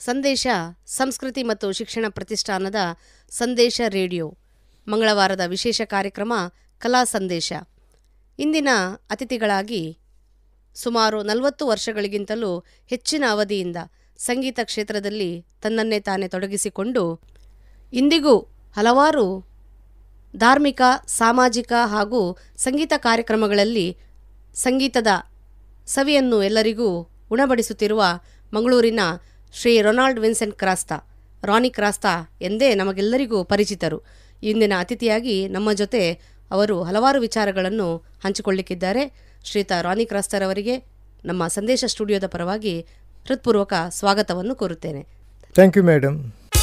ಸಂದೇಶ ಸಂಸ್ಕೃತಿ ಮತ್ತು ಶಿಕ್ಷಣ ಪ್ರತಿಷ್ಠಾನದ ಸಂದೇಶ ರೇಡಿಯೋ ಮಂಗಳವಾರದ ವಿಶೇಷ ಕಾರ್ಯಕ್ರಮ ಕಲಾ ಸಂದೇಶ ಇಂದಿನ ಅತಿಥಿಗಳಾಗಿ ಸುಮಾರು ನಲವತ್ತು ವರ್ಷಗಳಿಗಿಂತಲೂ ಹೆಚ್ಚಿನ ಅವಧಿಯಿಂದ ಸಂಗೀತ ಕ್ಷೇತ್ರದಲ್ಲಿ ತನ್ನನ್ನೇ ತಾನೇ ತೊಡಗಿಸಿಕೊಂಡು ಇಂದಿಗೂ ಹಲವಾರು ಧಾರ್ಮಿಕ ಸಾಮಾಜಿಕ ಹಾಗೂ ಸಂಗೀತ ಕಾರ್ಯಕ್ರಮಗಳಲ್ಲಿ ಸಂಗೀತದ ಸವಿಯನ್ನು ಎಲ್ಲರಿಗೂ ಉಣಬಡಿಸುತ್ತಿರುವ ಮಂಗಳೂರಿನ ಶ್ರೀ ರೊನಾಲ್ಡ್ ವಿನ್ಸೆಂಟ್ ಕ್ರಾಸ್ತಾ ರಾನಿ ಕ್ರಾಸ್ತಾ ಎಂದೇ ನಮಗೆಲ್ಲರಿಗೂ ಪರಿಚಿತರು ಇಂದಿನ ಅತಿಥಿಯಾಗಿ ನಮ್ಮ ಜೊತೆ ಅವರು ಹಲವಾರು ವಿಚಾರಗಳನ್ನು ಹಂಚಿಕೊಳ್ಳಿಕ್ಕಿದ್ದಾರೆ ಶ್ರೀಯುತ ರಾನಿ ಕ್ರಾಸ್ತರವರಿಗೆ ನಮ್ಮ ಸಂದೇಶ ಸ್ಟುಡಿಯೋದ ಪರವಾಗಿ ಹೃತ್ಪೂರ್ವಕ ಸ್ವಾಗತವನ್ನು ಕೋರುತ್ತೇನೆ ಥ್ಯಾಂಕ್ ಯು ಮೇಡಮ್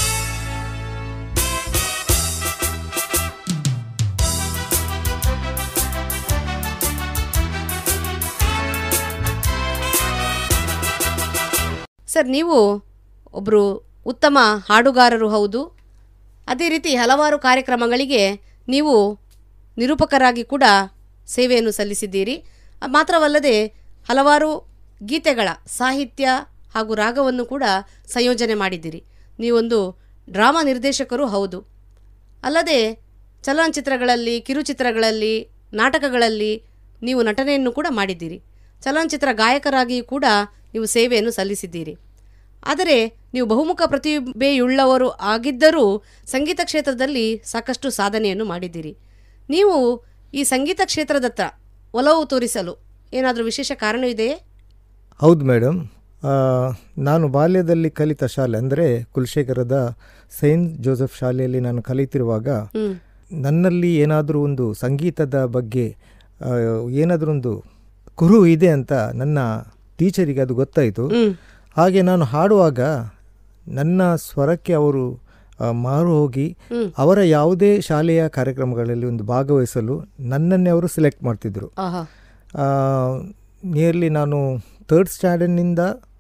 ಸರ್ ನೀವು ಒಬ್ಬರು ಉತ್ತಮ ಹಾಡುಗಾರರು ಹೌದು ಅದೇ ರೀತಿ ಹಲವಾರು ಕಾರ್ಯಕ್ರಮಗಳಿಗೆ ನೀವು ನಿರೂಪಕರಾಗಿ ಕೂಡ ಸೇವೆಯನ್ನು ಸಲ್ಲಿಸಿದ್ದೀರಿ ಅ- ಮಾತ್ರವಲ್ಲದೆ ಹಲವಾರು ಗೀತೆಗಳ ಸಾಹಿತ್ಯ ಹಾಗೂ ರಾಗವನ್ನು ಕೂಡ ಸಂಯೋಜನೆ ಮಾಡಿದ್ದೀರಿ ನೀವೊಂದು ಡ್ರಾಮಾ ನಿರ್ದೇಶಕರು ಹೌದು ಅಲ್ಲದೆ ಚಲನಚಿತ್ರಗಳಲ್ಲಿ ಕಿರುಚಿತ್ರಗಳಲ್ಲಿ ನಾಟಕಗಳಲ್ಲಿ ನೀವು ನಟನೆಯನ್ನು ಕೂಡ ಮಾಡಿದ್ದೀರಿ ಚಲನಚಿತ್ರ ಗಾಯಕರಾಗಿಯೂ ಕೂಡ ನೀವು ಸೇವೆಯನ್ನು ಸಲ್ಲಿಸಿದ್ದೀರಿ ಆದರೆ ನೀವು ಬಹುಮುಖ ಪ್ರತಿಭೆಯುಳ್ಳವರು ಆಗಿದ್ದರೂ ಸಂಗೀತ ಕ್ಷೇತ್ರದಲ್ಲಿ ಸಾಕಷ್ಟು ಸಾಧನೆಯನ್ನು ಮಾಡಿದ್ದೀರಿ ನೀವು ಈ ಸಂಗೀತ ಕ್ಷೇತ್ರದತ್ತ ಒಲವು ತೋರಿಸಲು ಏನಾದರೂ ವಿಶೇಷ ಕಾರಣವಿದೆಯೇ ಹೌದು ಮೇಡಮ್ ಆ, ನಾನು ಬಾಲ್ಯದಲ್ಲಿ ಕಲಿತ ಶಾಲೆ ಅಂದರೆ ಕುಲಶೇಖರದ ಸೈಂಟ್ ಜೋಸೆಫ್ ಶಾಲೆಯಲ್ಲಿ ನಾನು ಕಲಿತಿರುವಾಗ ಹ್ಮ್ ನನ್ನಲ್ಲಿ ಏನಾದರೂ ಒಂದು ಸಂಗೀತದ ಬಗ್ಗೆ ಆ, ಏನಾದರೂ ಒಂದು ಕುರು ಇದೆ ಅಂತ ನನ್ನ ಟೀಚರಿಗೆ ಅದು ಗೊತ್ತಾಯಿತು ಹ್ಮ್ ಹಾಗೆ ನಾನು ಹಾಡುವಾಗ ನನ್ನ ಸ್ವರಕ್ಕೆ ಅವರು ಆ, ಮಾರು ಹೋಗಿ ಹ್ಮ್. ಅವರ ಯಾವುದೇ ಶಾಲೆಯ ಕಾರ್ಯಕ್ರಮಗಳಲ್ಲಿ ಒಂದು ಭಾಗವಹಿಸಲು ನನ್ನನ್ನೇ ಅವರು ಸೆಲೆಕ್ಟ್ ಮಾಡ್ತಿದ್ರು ಆಹಾ ನಿಯರ್ಲಿ ನಾನು ಥರ್ಡ್ ಸ್ಟ್ಯಾಂಡರ್ಡ್ನಿಂದ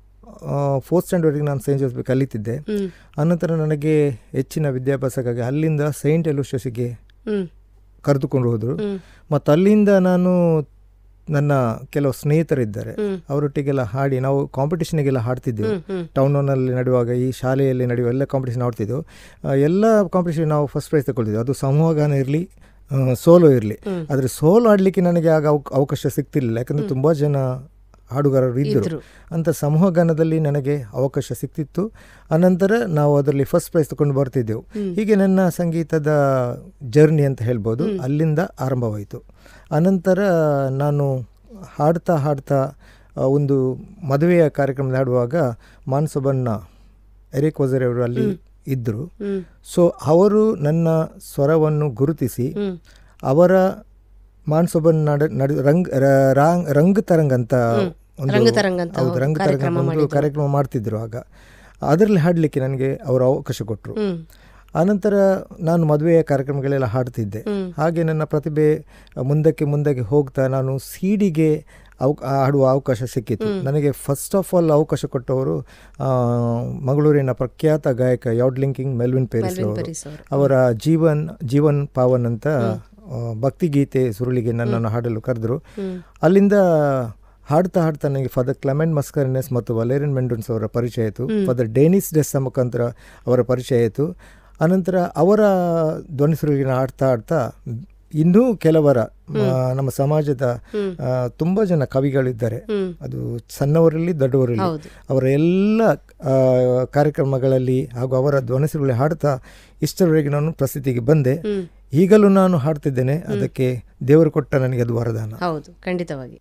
ಫೋರ್ತ್ ಸ್ಟ್ಯಾಂಡರ್ಡ್ವರೆಗೆ ನಾನು ಸೈಂಟ್ ಜೋಸೆಫ್ ಕಲಿತಿದ್ದೆ ಹ್ಮ್ ಅನಂತರ ನನಗೆ ಹೆಚ್ಚಿನ ವಿದ್ಯಾಭ್ಯಾಸಕ್ಕಾಗಿ ಅಲ್ಲಿಂದ ಸೈಂಟ್ ಎಲುಷಸ್ಗೆ ಹ್ಮ್ ಕರೆದುಕೊಂಡು ಹೋದರು ಹ್ಮ್ ಮತ್ತು ಅಲ್ಲಿಂದ ನಾನು ನನ್ನ ಕೆಲವು ಸ್ನೇಹಿತರಿದ್ದಾರೆ ಹ್ಮ್ ಅವರೊಟ್ಟಿಗೆಲ್ಲ ಹಾಡಿ ನಾವು ಕಾಂಪಿಟೇಷನ್ಗೆಲ್ಲ ಹಾಡ್ತಿದ್ದೆವು ಹ್ಮ್ ಹ್ಮ್ ಟೌನಲ್ಲಿ ನಡೆಯುವಾಗ ಈ ಶಾಲೆಯಲ್ಲಿ ನಡೆಯುವ ಎಲ್ಲ ಕಾಂಪಿಟೇಷನ್ ಆಡ್ತಿದ್ದೆವು ಆ, ಎಲ್ಲ ಕಾಂಪಿಟೇಷನ್ ನಾವು ಫಸ್ಟ್ ಪ್ರೈಸ್ ತಗೊಳ್ತಿದ್ದೆವು ಅದು ಸಮೂಹ ಗಾನ ಇರಲಿ ಸೋಲೋ ಇರಲಿ ಹ್ಮ್. ಆದರೆ ಸೋಲೋ ಆಡಲಿಕ್ಕೆ ನನಗೆ ಆಗ ಅವಕ್- ಅವಕಾಶ ಸಿಗ್ತಿರ್ಲಿಲ್ಲ ಯಾಕಂದರೆ ತುಂಬ ಜನ ಹಾಡುಗಾರರು ಇದ್ದರು ಇದ್ರು. ಅಂತ ಸಮೂಹ ಗಾನದಲ್ಲಿ ನನಗೆ ಅವಕಾಶ ಸಿಗ್ತಿತ್ತು ಅನಂತರ ನಾವು ಅದರಲ್ಲಿ ಫಸ್ಟ್ ಪ್ರೈಸ್ ತಗೊಂಡು ಬರ್ತಿದ್ದೆವು ಹೀಗೆ ನನ್ನ ಸಂಗೀತದ ಜರ್ನಿ ಅಂತ ಹೇಳ್ಬೋದು ಅಲ್ಲಿಂದ ಆರಂಭವಾಯಿತು ಅನಂತರ ನಾನು ಹಾಡ್ತಾ ಹಾಡ್ತಾ ಆ, ಒಂದು ಮದುವೆಯ ಕಾರ್ಯಕ್ರಮದಲ್ಲಿ ಹಾಡುವಾಗ ಮಾನ್ಸೊಬನ್ನ ಎರಿಕ್ ವಜರೆ ಅವರು ಅಲ್ಲಿ ಇದ್ದರು ಹ್ಮ್ ಸೊ ಅವರು ನನ್ನ ಸ್ವರವನ್ನು ಗುರುತಿಸಿ ಹ್ಮ್ ಅವರ ಮಾನ್ಸೊಬನ್ ನಡ ನಡು ರಂಗ್ ರ- ರಾಂಗ್ ರಂಗ್ ತರಂಗ್ ಅಂತ ಒಂದು ರಂಗತರಂಗ ಅಂತ ಹೌದು ರಂಗ್ ತರಂಗ್ ಕಾರ್ಯಕ್ರಮ ಅಂತ ಒಂದು ಕಾರ್ಯಕ್ರಮ ಮಾಡ್ತಿದ್ರು ಆಗ ಅದರಲ್ಲಿ ಹಾಡಲಿಕ್ಕೆ ನನಗೆ ಅವರು ಅವಕಾಶ ಕೊಟ್ಟರು ಹ್ಮ್ ಆನಂತರ ನಾನು ಮದುವೆಯ ಕಾರ್ಯಕ್ರಮಗಳೆಲ್ಲ ಹಾಡ್ತಿದ್ದೆ ಹ್ಮ್. ಹಾಗೆ ನನ್ನ ಪ್ರತಿಭೆ ಮುಂದಕ್ಕೆ ಮುಂದಕ್ಕೆ ಹೋಗ್ತಾ ನಾನು ಸಿಡಿಗೆ ಅವ ಹಾಡುವ ಅವಕಾಶ ಸಿಕ್ಕಿತು ನನಗೆ ಫಸ್ಟ್ ಆಫ್ ಆಲ್ ಅವಕಾಶ ಕೊಟ್ಟವರು ಆ, ಮಂಗಳೂರಿನ ಪ್ರಖ್ಯಾತ ಗಾಯಕ ಯಾಡ್ಲಿಂಕಿಂಗ್ ಮೆಲ್ವಿನ್ ಪೇರಿಸ್ ಮೆಲ್ವಿನ್ ಅವರು ಪೆರಿಸ್ ಅವರು. ಅವರ ಜೀವನ್ ಜೀವನ್ ಪಾವನ್ ಅಂತ ಆ, ಭಕ್ತಿಗೀತೆ ಸುರುಳಿಗೆ ನನ್ನನ್ನು ಹಾಡಲು ಕರೆದರು ಹ್ಮ್ ಅಲ್ಲಿಂದ ಹಾಡ್ತಾ ಹಾಡ್ತಾ ನನಗೆ ಫಾದರ್ ಕ್ಲೆಮೆಂಟ್ ಮಸ್ಕರ್ನೆಸ್ ಮತ್ತು ವಲೇರಿಯನ್ ಮೆಂಡನ್ಸ್ ಅವರ ಪರಿಚಯ ಆಯಿತು ಫಾದರ್ ಡೇನಿಸ್ ಡೆಸ್ಸ ಮುಖಾಂತರ ಅವರ ಪರಿಚಯ ಆಯಿತು ಅನಂತರ ಅವರ ಧ್ವನಿ ಸುರುಳಿನ ಹಾಡ್ತಾ ಹಾಡ್ತಾ ಇನ್ನೂ ಕೆಲವರ ಆ, ನಮ್ಮ ಸಮಾಜದ ಆ, ತುಂಬ ಜನ ಕವಿಗಳಿದ್ದಾರೆ ಹ್ಮ್ ಅದು ಸಣ್ಣವರಲ್ಲಿ ದೊಡ್ಡವರಲ್ಲಿ ಹೌದು. ಅವರ ಎಲ್ಲ ಆ, ಕಾರ್ಯಕ್ರಮಗಳಲ್ಲಿ ಹಾಗೂ ಅವರ ಧ್ವನಿ ಸುರುಳಿ ಹಾಡ್ತಾ ಇಷ್ಟರವರೆಗೆ ನಾನು ಪ್ರಸಿದ್ಧಿಗೆ ಬಂದೆ ಹ್ಮ್ ಈಗಲೂ ನಾನು ಹಾಡ್ತಿದ್ದೇನೆ ಅದಕ್ಕೆ ದೇವರು ಕೊಟ್ಟ ನನಗೆ ಅದು ವರದಾನ ಹೌದು ಖಂಡಿತವಾಗಿ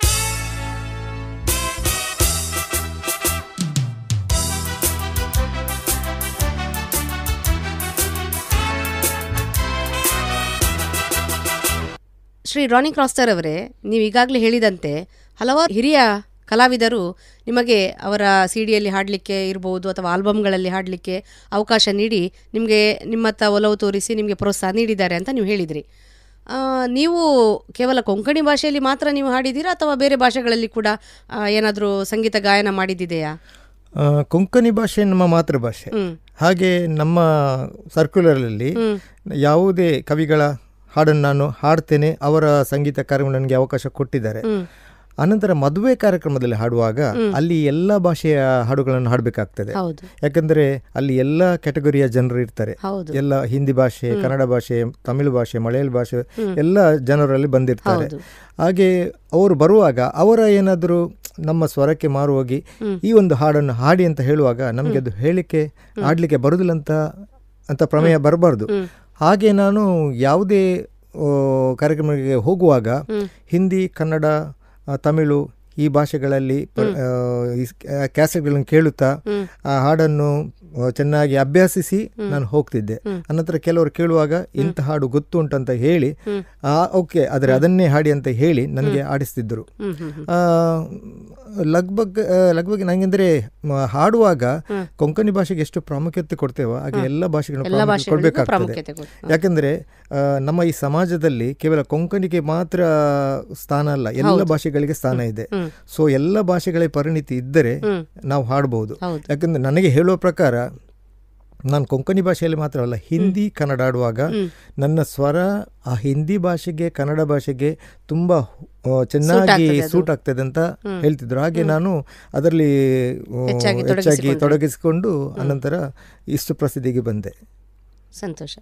ಶ್ರೀ ರಾನಿ ಕ್ರಾಸ್ಟರ್ ಅವರೇ ನೀವು ಈಗಾಗಲೇ ಹೇಳಿದಂತೆ ಹಲವಾರು ಹಿರಿಯ ಕಲಾವಿದರು ನಿಮಗೆ ಅವರ ಸಿ ಡಿಯಲ್ಲಿ ಹಾಡಲಿಕ್ಕೆ ಇರ್ಬೋದು ಅಥವಾ ಆಲ್ಬಮ್ಗಳಲ್ಲಿ ಹಾಡಲಿಕ್ಕೆ ಅವಕಾಶ ನೀಡಿ ನಿಮಗೆ ನಿಮ್ಮತ್ತ ಒಲವು ತೋರಿಸಿ ನಿಮಗೆ ಪ್ರೋತ್ಸಾಹ ನೀಡಿದ್ದಾರೆ ಅಂತ ನೀವು ಹೇಳಿದ್ರಿ ಆ, ನೀವು ಕೇವಲ ಕೊಂಕಣಿ ಭಾಷೆಯಲ್ಲಿ ಮಾತ್ರ ನೀವು ಹಾಡಿದ್ದೀರಾ ಅಥವಾ ಬೇರೆ ಭಾಷೆಗಳಲ್ಲಿ ಕೂಡ ಏನಾದರೂ ಸಂಗೀತ ಗಾಯನ ಮಾಡಿದ್ದಿದೆಯಾ ಆ, ಕೊಂಕಣಿ ಭಾಷೆ ನಮ್ಮ ಮಾತೃಭಾಷೆ ಹ್ಮ್ ಹಾಗೆ ನಮ್ಮ ಸರ್ಕ್ಯುಲರಲ್ಲಿ ಹ್ಮ್. ಯಾವುದೇ ಕವಿಗಳ ಹಾಡನ್ನು ನಾನು ಹಾಡ್ತೇನೆ ಅವರ ಸಂಗೀತ ಕಾರ್ಯಕ್ರಮ ನನಗೆ ಅವಕಾಶ ಕೊಟ್ಟಿದ್ದಾರೆ ಹ್ಮ್ ಅನಂತರ ಮದುವೆ ಕಾರ್ಯಕ್ರಮದಲ್ಲಿ ಹಾಡುವಾಗ ಅಲ್ಲಿ ಎಲ್ಲ ಭಾಷೆಯ ಹಾಡುಗಳನ್ನು ಹಾಡಬೇಕಾಗ್ತದೆ ಹೌದು ಯಾಕಂದ್ರೆ ಅಲ್ಲಿ ಎಲ್ಲ ಕ್ಯಾಟಗರಿಯ ಜನರು ಇರ್ತಾರೆ ಹೌದು ಎಲ್ಲ ಹಿಂದಿ ಭಾಷೆ ಕನ್ನಡ ಭಾಷೆ ತಮಿಳು ಭಾಷೆ ಮಲಯಾಳಿ ಭಾಷೆ ಎಲ್ಲ ಜನರಲ್ಲಿ ಬಂದಿರ್ತಾರೆ ಹೌದು. ಹಾಗೆ ಅವರು ಬರುವಾಗ ಅವರ ಏನಾದರೂ ನಮ್ಮ ಸ್ವರಕ್ಕೆ ಮಾರು ಹೋಗಿ ಈ ಒಂದು ಹಾಡನ್ನು ಹಾಡಿ ಅಂತ ಹೇಳುವಾಗ ನಮಗೆ ಅದು ಹೇಳಿಕೆ ಹಾಡಲಿಕ್ಕೆ ಬರುದಿಲ್ಲ ಅಂತ ಅಂತ ಪ್ರಮೇಯ ಬರಬಾರ್ದು ಹಾಗೆ ನಾನು ಯಾವುದೇ ಆ, ಕಾರ್ಯಕ್ರಮಕ್ಕೆ ಹೋಗುವಾಗ ಹಿಂದಿ ಕನ್ನಡ ಆ, ತಮಿಳು ಈ ಭಾಷೆಗಳಲ್ಲಿ ಪ- ಆ, ಈ ಸ್- ಆ, ಕ್ಯಾಸೆಟ್ಗಳನ್ನು ಕೇಳುತ್ತಾ ಆ ಹಾಡನ್ನು ಆ, ಚೆನ್ನಾಗಿ ಅಭ್ಯಾಸಿಸಿ ನಾನು ಹೋಗ್ತಿದ್ದೆ ಅನಂತರ ಕೆಲವರು ಕೇಳುವಾಗ ಇಂಥ ಹಾಡು ಗೊತ್ತು ಉಂಟಂತ ಹೇಳಿ ಆ ಓಕೆ ಆದರೆ ಅದನ್ನೇ ಹಾಡಿ ಅಂತ ಹೇಳಿ ನನಗೆ ಆಡಿಸ್ತಿದ್ದರು ಹ್ಮ್ ಹ್ಮ್ ಹ್ಮ್ ಆ, ಲಗ್ಭಗ್ ಆ, ಲಗ್ಭಗ್ ನಂಗೆಂದ್ರೆ ಮ- ಹಾಡುವಾಗ ಕೊಂಕಣಿ ಭಾಷೆಗೆ ಎಷ್ಟು ಪ್ರಾಮುಖ್ಯತೆ ಕೊಡ್ತೇವೋ ಹಾಗೆ ಎಲ್ಲ ಭಾಷೆಗಳನ್ನು ಎಲ್ಲ ಪ್ರಾಮುಖ್ಯತೆ ಭಾಷೆಗಳಿಗೂ ಕೊಡಬೇಕಾಗ್ತದೆ ಪ್ರಾಮುಖ್ಯತೆ ಕೊಡು. ಯಾಕಂದ್ರೆ ಆ, ನಮ್ಮ ಈ ಸಮಾಜದಲ್ಲಿ ಕೇವಲ ಕೊಂಕಣಿಗೆ ಮಾತ್ರ ಸ್ಥಾನ ಅಲ್ಲ ಎಲ್ಲ ಭಾಷೆಗಳಿಗೆ ಸ್ಥಾನ ಇದೆ ಸೊ ಎಲ್ಲ ಭಾಷೆಗಳ ಪರಿಣಿತಿ ಇದ್ದರೆ ನಾವು ಹಾಡಬಹುದು ಹೌದು. ಯಾಕಂದ್ರೆ ನನಗೆ ಹೇಳುವ ಪ್ರಕಾರ ನಾನು ಕೊಂಕಣಿ ಭಾಷೆಯಲ್ಲಿ ಮಾತ್ರ ಅಲ್ಲ ಹಿಂದಿ ಕನ್ನಡ ಆಡುವಾಗ ನನ್ನ ಸ್ವರ ಆ ಹಿಂದಿ ಭಾಷೆಗೆ ಕನ್ನಡ ಭಾಷೆಗೆ ತುಂಬ ಆ, ಚೆನ್ನಾಗಿ ಸೂಟ್ ಆಗ್ತದೆ ಅಂತ ಹೇಳ್ತಿದ್ರು ಹಾಗೆ ನಾನು ಅದರಲ್ಲಿ ಆ, ಹೆಚ್ಚಾಗಿ ಹೆಚ್ಚಾಗಿ ತೊಡಗಿಸಿಕೊಂಡು ಅನಂತರ ಇಷ್ಟು ಪ್ರಸಿದ್ಧಿಗೆ ಬಂದೆ ಸಂತೋಷ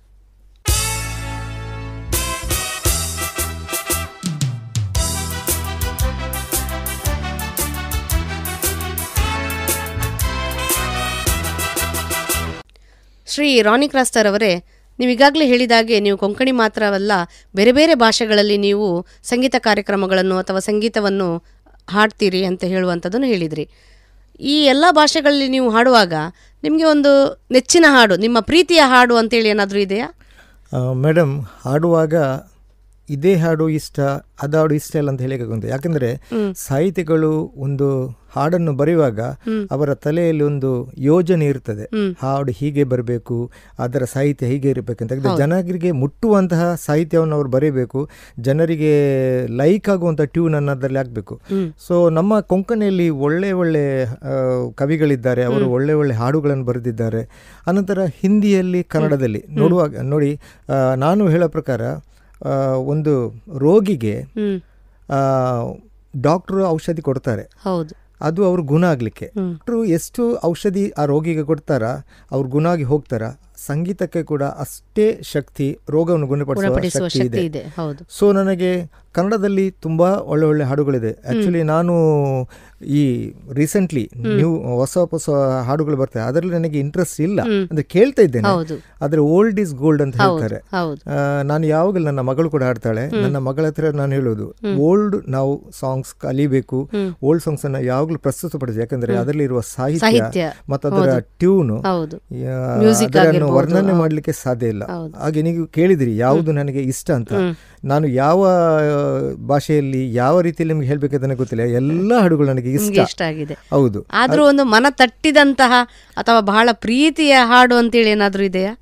ಶ್ರೀ ರಾನಿ ಕ್ರಾಸ್ತರ್ ಅವರೇ ನೀವು ಈಗಾಗಲೇ ಹೇಳಿದಾಗೆ ನೀವು ಕೊಂಕಣಿ ಮಾತ್ರವಲ್ಲ ಬೇರೆ ಬೇರೆ ಭಾಷೆಗಳಲ್ಲಿ ನೀವು ಸಂಗೀತ ಕಾರ್ಯಕ್ರಮಗಳನ್ನು ಅಥವಾ ಸಂಗೀತವನ್ನು ಹಾಡ್ತೀರಿ ಅಂತ ಹೇಳುವಂಥದ್ದನ್ನು ಹೇಳಿದ್ರಿ ಈ ಎಲ್ಲ ಭಾಷೆಗಳಲ್ಲಿ ನೀವು ಹಾಡುವಾಗ ನಿಮಗೆ ಒಂದು ನೆಚ್ಚಿನ ಹಾಡು ನಿಮ್ಮ ಪ್ರೀತಿಯ ಹಾಡು ಅಂತೇಳಿ ಏನಾದರೂ ಇದೆಯಾ ಮೇಡಮ್ ಹಾಡುವಾಗ ಇದೇ ಹಾಡು ಇಷ್ಟ ಅದು ಹಾಡು ಇಷ್ಟ ಇಲ್ಲ ಅಂತ ಹೇಳಿಕೊಂಡು ಯಾಕಂದ್ರೆ ಸಾಹಿತಿಗಳು ಒಂದು ಹಾಡನ್ನು ಬರೆಯುವಾಗ ಅವರ ತಲೆಯಲ್ಲಿ ಒಂದು ಯೋಜನೆ ಇರ್ತದೆ ಹಾಡು ಹೀಗೆ ಬರಬೇಕು ಅದರ ಸಾಹಿತ್ಯ ಹೀಗೆ ಇರಬೇಕು ಅಂತ ಯಾಕಂದ್ರೆ ಜನರಿಗೆ ಮುಟ್ಟುವಂತಹ ಸಾಹಿತ್ಯವನ್ನು ಅವರು ಬರೀಬೇಕು ಜನರಿಗೆ ಲೈಕ್ ಆಗುವಂಥ ಟ್ಯೂನ್ ಅನ್ನೋದ್ರಲ್ಲಿ ಆಗಬೇಕು ಸೊ ನಮ್ಮ ಕೊಂಕಣಿಯಲ್ಲಿ ಒಳ್ಳೆ ಒಳ್ಳೆ ಆ, ಕವಿಗಳಿದ್ದಾರೆ ಅವರು ಒಳ್ಳೆ ಒಳ್ಳೆ ಹಾಡುಗಳನ್ನು ಬರೆದಿದ್ದಾರೆ ಅನಂತರ ಹಿಂದಿಯಲ್ಲಿ ಕನ್ನಡದಲ್ಲಿ ನೋಡುವಾಗ ನೋಡಿ ಆ, ನಾನು ಹೇಳೋ ಪ್ರಕಾರ ಆ, ಒಂದು ರೋಗಿಗೆ ಹ್ಮ್ ಡಾಕ್ಟ್ರು ಔಷಧಿ ಕೊಡ್ತಾರೆ ಹೌದು ಅದು ಅವ್ರ ಗುಣ ಆಗಲಿಕ್ಕೆ ಡಾಕ್ಟ್ರು ಎಷ್ಟು ಔಷಧಿ ಆ ರೋಗಿಗೆ ಕೊಡ್ತಾರ ಅವ್ರು ಗುಣ ಆಗಿ ಹೋಗ್ತಾರ ಸಂಗೀತಕ್ಕೆ ಕೂಡ ಅಷ್ಟೇ ಶಕ್ತಿ ರೋಗವನ್ನು ಗುಣಪಡಿಸುವ ಗುಣಪಡಿಸುವ ಶಕ್ತಿ ಶಕ್ತಿ ಇದೆ ಇದೆ ಹೌದು ಸೊ ನನಗೆ ಕನ್ನಡದಲ್ಲಿ ತುಂಬ ಒಳ್ಳೆ ಒಳ್ಳೆ ಹಾಡುಗಳಿದೆ ಆ್ಯಕ್ಚುಲಿ ನಾನು ಈ ರೀಸೆಂಟ್ಲಿ ನ್ಯೂ ಹೊಸ ಹೊಸ ಹಾಡುಗಳು ಬರ್ತವೆ ಅದರಲ್ಲಿ ನನಗೆ ಇಂಟ್ರೆಸ್ಟ್ ಇಲ್ಲ ಅಂದ್ರೆ ಕೇಳ್ತಾ ಇದ್ದೇನೆ ಹೌದು ಆದರೆ ಓಲ್ಡ್ ಈಸ್ ಗೋಲ್ಡ್ ಅಂತ ಹೇಳ್ತಾರೆ ಹೌದು ಆ, ನಾನು ಯಾವಾಗಲೂ ನನ್ನ ಮಗಳು ಕೂಡ ಹಾಡ್ತಾಳೆ ನನ್ನ ಮಗಳ ಹತ್ರ ನಾನು ಹೇಳೋದು ಓಲ್ಡ್ ನಾವು ಸಾಂಗ್ಸ್ ಕಲಿಬೇಕು ಓಲ್ಡ್ ಸಾಂಗ್ಸ್ ಅನ್ನ ಯಾವಾಗಲೂ ಪ್ರಸ್ತುತಪಡಿಸಿ ಯಾಕಂದ್ರೆ ಅದರಲ್ಲಿ ಇರುವ ಸಾಹಿತ್ಯ ಸಾಹಿತ್ಯ. ಮತ್ತು ಅದರ ಟ್ಯೂನು ಹೌದು Music ಅದನ್ನು ಆಗಿರ್ಬೋದು. ವರ್ಣನೆ ಮಾಡಲಿಕ್ಕೆ ಸಾಧ್ಯ ಇಲ್ಲ ಹೌದು. ಹಾಗೆ ನೀವು ಕೇಳಿದಿರಿ ಯಾವುದು ನನಗೆ ಇಷ್ಟ ಅಂತ ನಾನು ಯಾವ ಆ, ಭಾಷೆಯಲ್ಲಿ ಯಾವ ರೀತಿಯಲ್ಲಿ ನಿಮ್ಗೆ ಹೇಳ್ಬೇಕಂತ ನನಗೆ ಗೊತ್ತಿಲ್ಲ ಎಲ್ಲ ಹಾಡುಗಳು ನನಗೆ ಇಷ್ಟ ನಿಮ್ಗೆ ಇಷ್ಟ ಆಗಿದೆ ಹೌದು ಆದ್ರೂ ಒಂದು ಮನ ತಟ್ಟಿದಂತಹ ಅಥವಾ ಬಹಳ ಪ್ರೀತಿಯ ಹಾಡು ಅಂತೇಳಿ ಏನಾದ್ರೂ ಇದೆಯಾ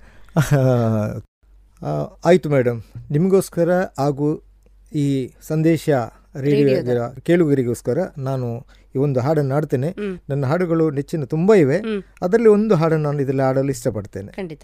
ಆ, ಆಯ್ತು ಮೇಡಮ್ ನಿಮಗೋಸ್ಕರ ಹಾಗೂ ಈ ಸಂದೇಶ ರೇಡಿಯೋ ಕೇಳುಗರಿಗೋಸ್ಕರ ನಾನು ಈ ಒಂದು ಹಾಡನ್ನು ಹಾಡ್ತೇನೆ ನನ್ನ ಹಾಡುಗಳು ನೆಚ್ಚಿನ ತುಂಬ ಇವೆ ಅದರಲ್ಲಿ ಒಂದು ಹಾಡನ್ನು ನಾನು ಇದರಲ್ಲಿ ಹಾಡಲು ಇಷ್ಟಪಡ್ತೇನೆ ಖಂಡಿತ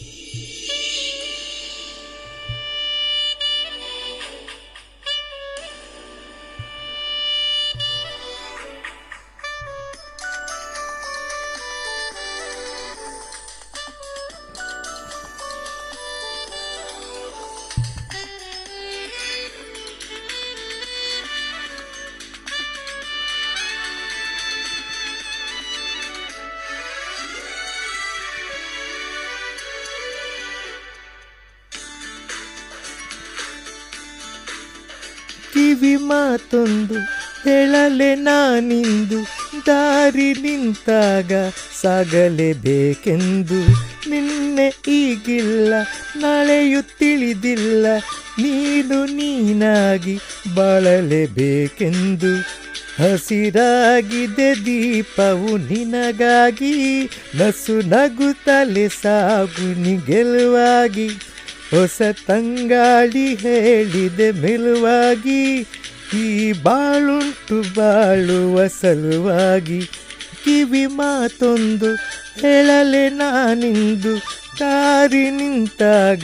ಕಿವಿ ಮಾತೊಂದು ಹೇಳಲೆ ನಾನಿಂದು ದಾರಿ ನಿಂತಾಗ ಸಾಗಲೇಬೇಕೆಂದು ನಿನ್ನೆ ಈಗಿಲ್ಲ ನಾಳೆಯು ತಿಳಿದಿಲ್ಲ ನೀನು ನೀನಾಗಿ ಬಾಳಲೇಬೇಕೆಂದು ಹಸಿರಾಗಿದೆ ದೀಪವು ನಿನಗಾಗಿ ನಸು ನಗುತ್ತಲೆ ಸಾಗು ನೀ ಗೆಲುವಾಗಿ ಹೊಸ ತಂಗಾಳಿ ಹೇಳಿದೆ ಮೆಲುವಾಗಿ ಈ ಬಾಳುಂಟು ಬಾಳುವ ಸಲುವಾಗಿ ಕಿವಿ ಮಾತೊಂದು ಹೇಳಲೆ ನಾನಿಂದು ದಾರಿ ನಿಂತಾಗ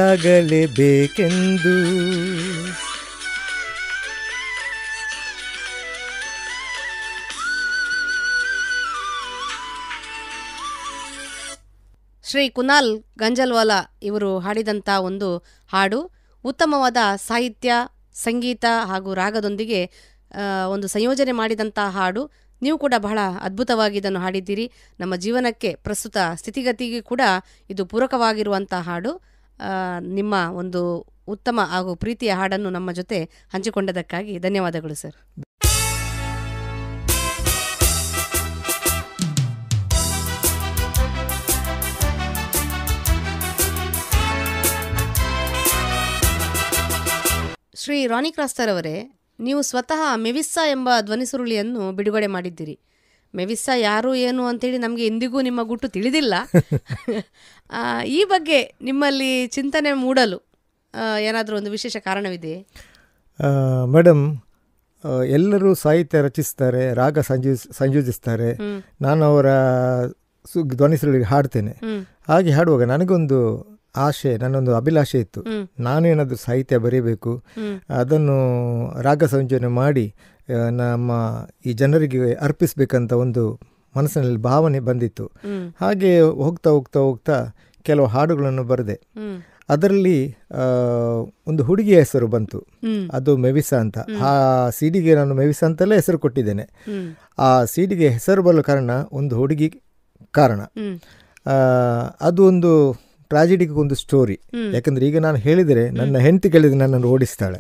ಸಾಗಲೇಬೇಕೆಂದು ಶ್ರೀ ಕುನಾಲ್ ಗಂಜಲ್ವಾಲ ಇವರು ಹಾಡಿದಂಥ ಒಂದು ಹಾಡು ಉತ್ತಮವಾದ ಸಾಹಿತ್ಯ ಸಂಗೀತ ಹಾಗೂ ರಾಗದೊಂದಿಗೆ ಆ, ಒಂದು ಸಂಯೋಜನೆ ಮಾಡಿದಂಥ ಹಾಡು ನೀವು ಕೂಡ ಬಹಳ ಅದ್ಭುತವಾಗಿ ಇದನ್ನು ಹಾಡಿದ್ದೀರಿ ನಮ್ಮ ಜೀವನಕ್ಕೆ ಪ್ರಸ್ತುತ ಸ್ಥಿತಿಗತಿಗೆ ಕೂಡ ಇದು ಪೂರಕವಾಗಿರುವಂಥ ಹಾಡು ಆ, ನಿಮ್ಮ ಒಂದು ಉತ್ತಮ ಹಾಗೂ ಪ್ರೀತಿಯ ಹಾಡನ್ನು ನಮ್ಮ ಜೊತೆ ಹಂಚಿಕೊಂಡದಕ್ಕಾಗಿ ಧನ್ಯವಾದಗಳು ಸರ್ ಶ್ರೀ ರಾನಿ ಕ್ರಾಸ್ತರ್ ಅವರೇ ನೀವು ಸ್ವತಃ ಮೆವಿಸ್ಸಾ ಎಂಬ ಧ್ವನಿಸುರುಳಿಯನ್ನು ಬಿಡುಗಡೆ ಮಾಡಿದ್ದೀರಿ ಮೆವಿಸ್ಸಾ ಯಾರು ಏನು ಅಂತೇಳಿ ನಮಗೆ ಎಂದಿಗೂ ನಿಮ್ಮ ಗುಟ್ಟು ತಿಳಿದಿಲ್ಲ ಆ, ಈ ಬಗ್ಗೆ ನಿಮ್ಮಲ್ಲಿ ಚಿಂತನೆ ಮೂಡಲು ಏನಾದರೂ ಒಂದು ವಿಶೇಷ ಕಾರಣವಿದೆಯೇ ಮೇಡಮ್ ಎಲ್ಲರೂ ಸಾಹಿತ್ಯ ರಚಿಸ್ತಾರೆ ರಾಗ ಸಂಯೋಜ ಸಂಯೋಜಿಸ್ತಾರೆ ಹ್ಮ್. ನಾನು ಅವರ ಸು ಧ್ವನಿಸುರುಳಿಗೆ ಹಾಡ್ತೇನೆ ಹ್ಮ್ ಹಾಗೆ ಹಾಡುವಾಗ ನನಗೊಂದು ಆಶೆ ನನ್ನೊಂದು ಅಭಿಲಾಷೆ ಇತ್ತು ಹ್ಮ್. ನಾನೇನಾದರೂ ಸಾಹಿತ್ಯ ಬರೀಬೇಕು ಹ್ಮ್. ಅದನ್ನು ರಾಗ ಸಂಯೋಜನೆ ಮಾಡಿ ಆ, ನಮ್ಮ ಈ ಜನರಿಗೆ ಅರ್ಪಿಸಬೇಕಂತ ಒಂದು ಮನಸ್ಸಿನಲ್ಲಿ ಭಾವನೆ ಬಂದಿತ್ತು ಹ್ಮ್. ಹಾಗೆ ಹೋಗ್ತಾ ಹೋಗ್ತಾ ಹೋಗ್ತಾ ಕೆಲವು ಹಾಡುಗಳನ್ನು ಬರೆದೆ ಹ್ಮ್. ಅದರಲ್ಲಿ ಆ, ಒಂದು ಹುಡುಗಿಯ ಹೆಸರು ಬಂತು ಹ್ಮ್. ಅದು ಮೆವಿಸಾ ಅಂತ ಆ ಸಿಡಿಗೆ ನಾನು ಮೆವಿಸಾ ಅಂತಲೇ ಹೆಸರು ಕೊಟ್ಟಿದ್ದೇನೆ ಹ್ಮ್. ಆ ಸಿಡಿಗೆ ಹೆಸರು ಬರಲು ಕಾರಣ ಒಂದು ಹುಡುಗಿ ಕಾರಣ ಹ್ಮ್. ಆ, ಅದು ಒಂದು ಟ್ರಾಜಿಡಿಗೆ ಒಂದು ಸ್ಟೋರಿ ಹ್ಮ್. ಯಾಕಂದ್ರೆ ಈಗ ನಾನು ಹೇಳಿದರೆ ನನ್ನ ಹೆಂಡತಿ ಕೇಳಿದ್ರೆ ನನ್ನನ್ನು ಓಡಿಸ್ತಾಳೆ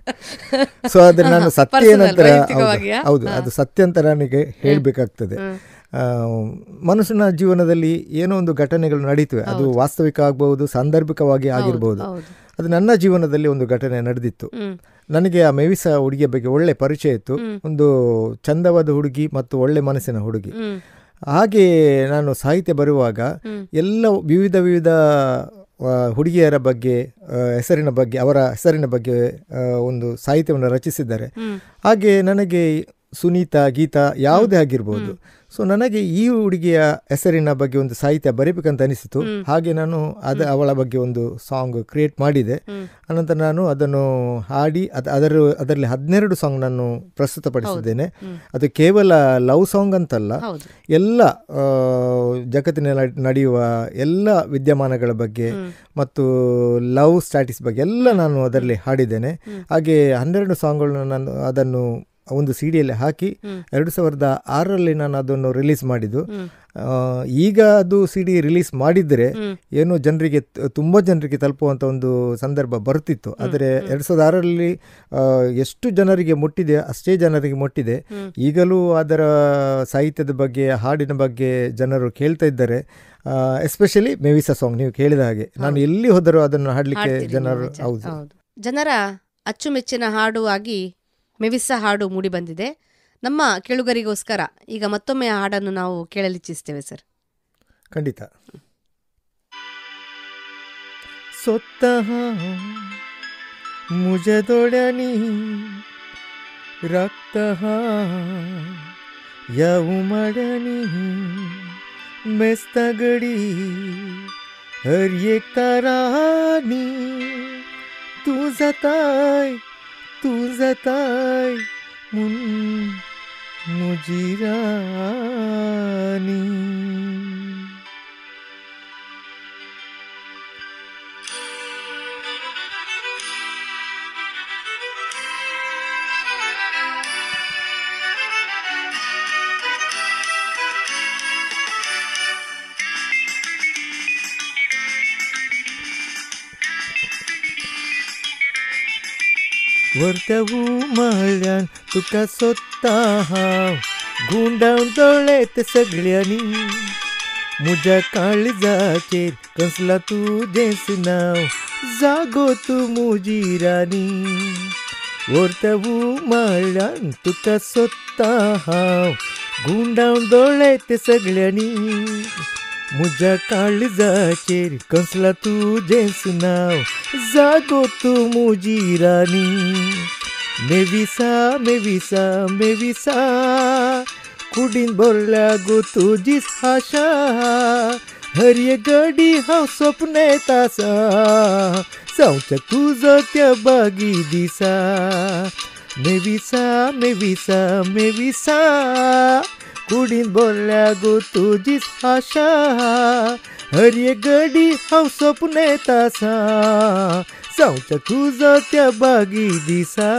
ಸೊ ಆದ್ರೆ ನಾನು ಸತ್ಯ Personal, ಏನಂತ ವೈಯಕ್ತಿಕವಾಗಿಯಾ? ಹೌದು ಅದು ಸತ್ಯ ಅಂತ ನನಗೆ ಹೇಳಬೇಕಾಗ್ತದೆ ಹ್ಮ್. ಮನುಷ್ಯನ ಜೀವನದಲ್ಲಿ ಏನೋ ಒಂದು ಘಟನೆಗಳು ನಡೀತವೆ ಅದು ವಾಸ್ತವಿಕ ಆಗ್ಬಹುದು ಸಾಂದರ್ಭಿಕವಾಗಿ ಆಗಿರ್ಬೋದು ಹೌದು. ಅದು ನನ್ನ ಜೀವನದಲ್ಲಿ ಒಂದು ಘಟನೆ ನಡೆದಿತ್ತು ಹ್ಮ್. ನನಗೆ ಆ ಮೆವಿಸ ಹುಡುಗಿಯ ಬಗ್ಗೆ ಒಳ್ಳೆ ಪರಿಚಯ ಇತ್ತು ಒಂದು ಚಂದವಾದ ಹುಡುಗಿ ಮತ್ತು ಒಳ್ಳೆ ಮನಸ್ಸಿನ ಹುಡುಗಿ ಹ್ಮ್. ಹಾಗೆ ನಾನು ಸಾಹಿತ್ಯ ಬರುವಾಗ ಹ್ಮ್. ಎಲ್ಲ ವಿವಿಧ ವಿವಿಧ ಆ, ಹುಡುಗಿಯರ ಬಗ್ಗೆ ಆ, ಹೆಸರಿನ ಬಗ್ಗೆ ಅವರ ಹೆಸರಿನ ಬಗ್ಗೆ ಆ, ಒಂದು ಸಾಹಿತ್ಯವನ್ನು ರಚಿಸಿದ್ದಾರೆ ಹ್ಮ್. ಹಾಗೆ ನನಗೆ ಸುನೀತಾ ಗೀತಾ ಯಾವುದೇ ಆಗಿರ್ಬೋದು ಸೊ ನನಗೆ ಈ ಹುಡುಗಿಯ ಹೆಸರಿನ ಬಗ್ಗೆ ಒಂದು ಸಾಹಿತ್ಯ ಬರೀಬೇಕಂತ ಅನಿಸಿತು ಹಾಗೆ ನಾನು ಅದ ಅವಳ ಬಗ್ಗೆ ಒಂದು ಸಾಂಗ್ ಕ್ರಿಯೇಟ್ ಮಾಡಿದೆ ಹ್ಮ್. ಅನಂತರ ನಾನು ಅದನ್ನು ಹಾಡಿ ಅದು ಅದರ ಅದರಲ್ಲಿ ಹದಿನೆರಡು ಸಾಂಗ್ ನಾನು ಪ್ರಸ್ತುತಪಡಿಸಿದ್ದೇನೆ ಅದು ಕೇವಲ ಲವ್ ಸಾಂಗ್ ಅಂತಲ್ಲ ಹೌದು ಎಲ್ಲ ಆ, ಜಗತ್ತಿನಲ್ಲಿ ನಡೆಯುವ ಎಲ್ಲ ವಿದ್ಯಮಾನಗಳ ಬಗ್ಗೆ ಮತ್ತು ಲವ್ ಸ್ಟ್ಯಾಟಿಸ್ ಬಗ್ಗೆ ಎಲ್ಲ ನಾನು ಅದರಲ್ಲಿ ಹಾಡಿದ್ದೇನೆ ಹಾಗೆ ಹನ್ನೆರಡು ಸಾಂಗ್ಗಳನ್ನು ನಾನು ಅದನ್ನು ಒಂದು ಸಿ ಡಿಯಲ್ಲಿ ಹಾಕಿ ಎರಡು ಸಾವಿರದ ಆರರಲ್ಲಿ ನಾನು ಅದನ್ನು ರಿಲೀಸ್ ಮಾಡಿದ್ದು ಆ, ಈಗ ಅದು ಸಿ ಡಿ ರಿಲೀಸ್ ಮಾಡಿದರೆ ಏನೋ ಜನರಿಗೆ ತ- ತುಂಬ ಜನರಿಗೆ ತಲುಪುವಂಥ ಒಂದು ಸಂದರ್ಭ ಬರುತ್ತಿತ್ತು ಆದರೆ ಎರಡು ಸಾವಿರದ ಆರರಲ್ಲಿ ಆ, ಎಷ್ಟು ಜನರಿಗೆ ಮುಟ್ಟಿದೆ ಅಷ್ಟೇ ಜನರಿಗೆ ಮುಟ್ಟಿದೆ ಈಗಲೂ ಅದರ ಸಾಹಿತ್ಯದ ಬಗ್ಗೆ ಹಾಡಿನ ಬಗ್ಗೆ ಜನರು ಕೇಳ್ತಾ ಇದ್ದಾರೆ ಎಸ್ಪೆಷಲಿ ಮೇವಿಸಾ ಸಾಂಗ್ ನೀವು ಕೇಳಿದ ಹಾಗೆ ನಾನು ಎಲ್ಲಿ ಹೋದರೂ ಅದನ್ನು ಹಾಡಲಿಕ್ಕೆ ಹಾಡ್ತೀರಿ ಜನರು ನೀವು, ಹೌದು ಹೌದು ಜನರ ಅಚ್ಚುಮೆಚ್ಚಿನ ಹಾಡು ಆಗಿ ಮೆವಿಸ್ಸ ಹಾಡು ಮೂಡಿ ಬಂದಿದೆ ನಮ್ಮ ಕೇಳುಗರಿಗೋಸ್ಕರ ಈಗ ಮತ್ತೊಮ್ಮೆ ಆ ಹಾಡನ್ನು ನಾವು ಕೇಳಲಿಚ್ಛಿಸ್ತೇವೆ ಸರ್ ಖಂಡಿತ स्वतः मुझदोडनी रक्तः या उमडनी मेस्तगडी हर एक तारानी तू जाताय तू जाताय मुन मुजिरानी वरत्याहू म्हळ्यान तुका सोदता हांव गुंडावन दोळेत सगळ्यांनी म्हज्या काळजाचेर कसला तुजेंच नांव जागो तूं म्हजी राणी वरत्याहू म्हळ्यान तुका सोदता हांव गुंडावन दोळेत सगळ्यांनी म्हज्या काळजाचेर कसला तुजेंच नांव जागो तूं म्हजी राणी मेविसा मेविसा मेविसा कुडीन भरल्या गो तुजीच आशा हर एक घडी हांव सपनेत आसा जावच्या तुजो त्या बागी दिसा मेविसा मेविसा मेविसा कुडीन भरल्या गो तुजीच आशा हरिये गडी हांव सपन येता सा जावच्या तुजो त्या बागी दिसा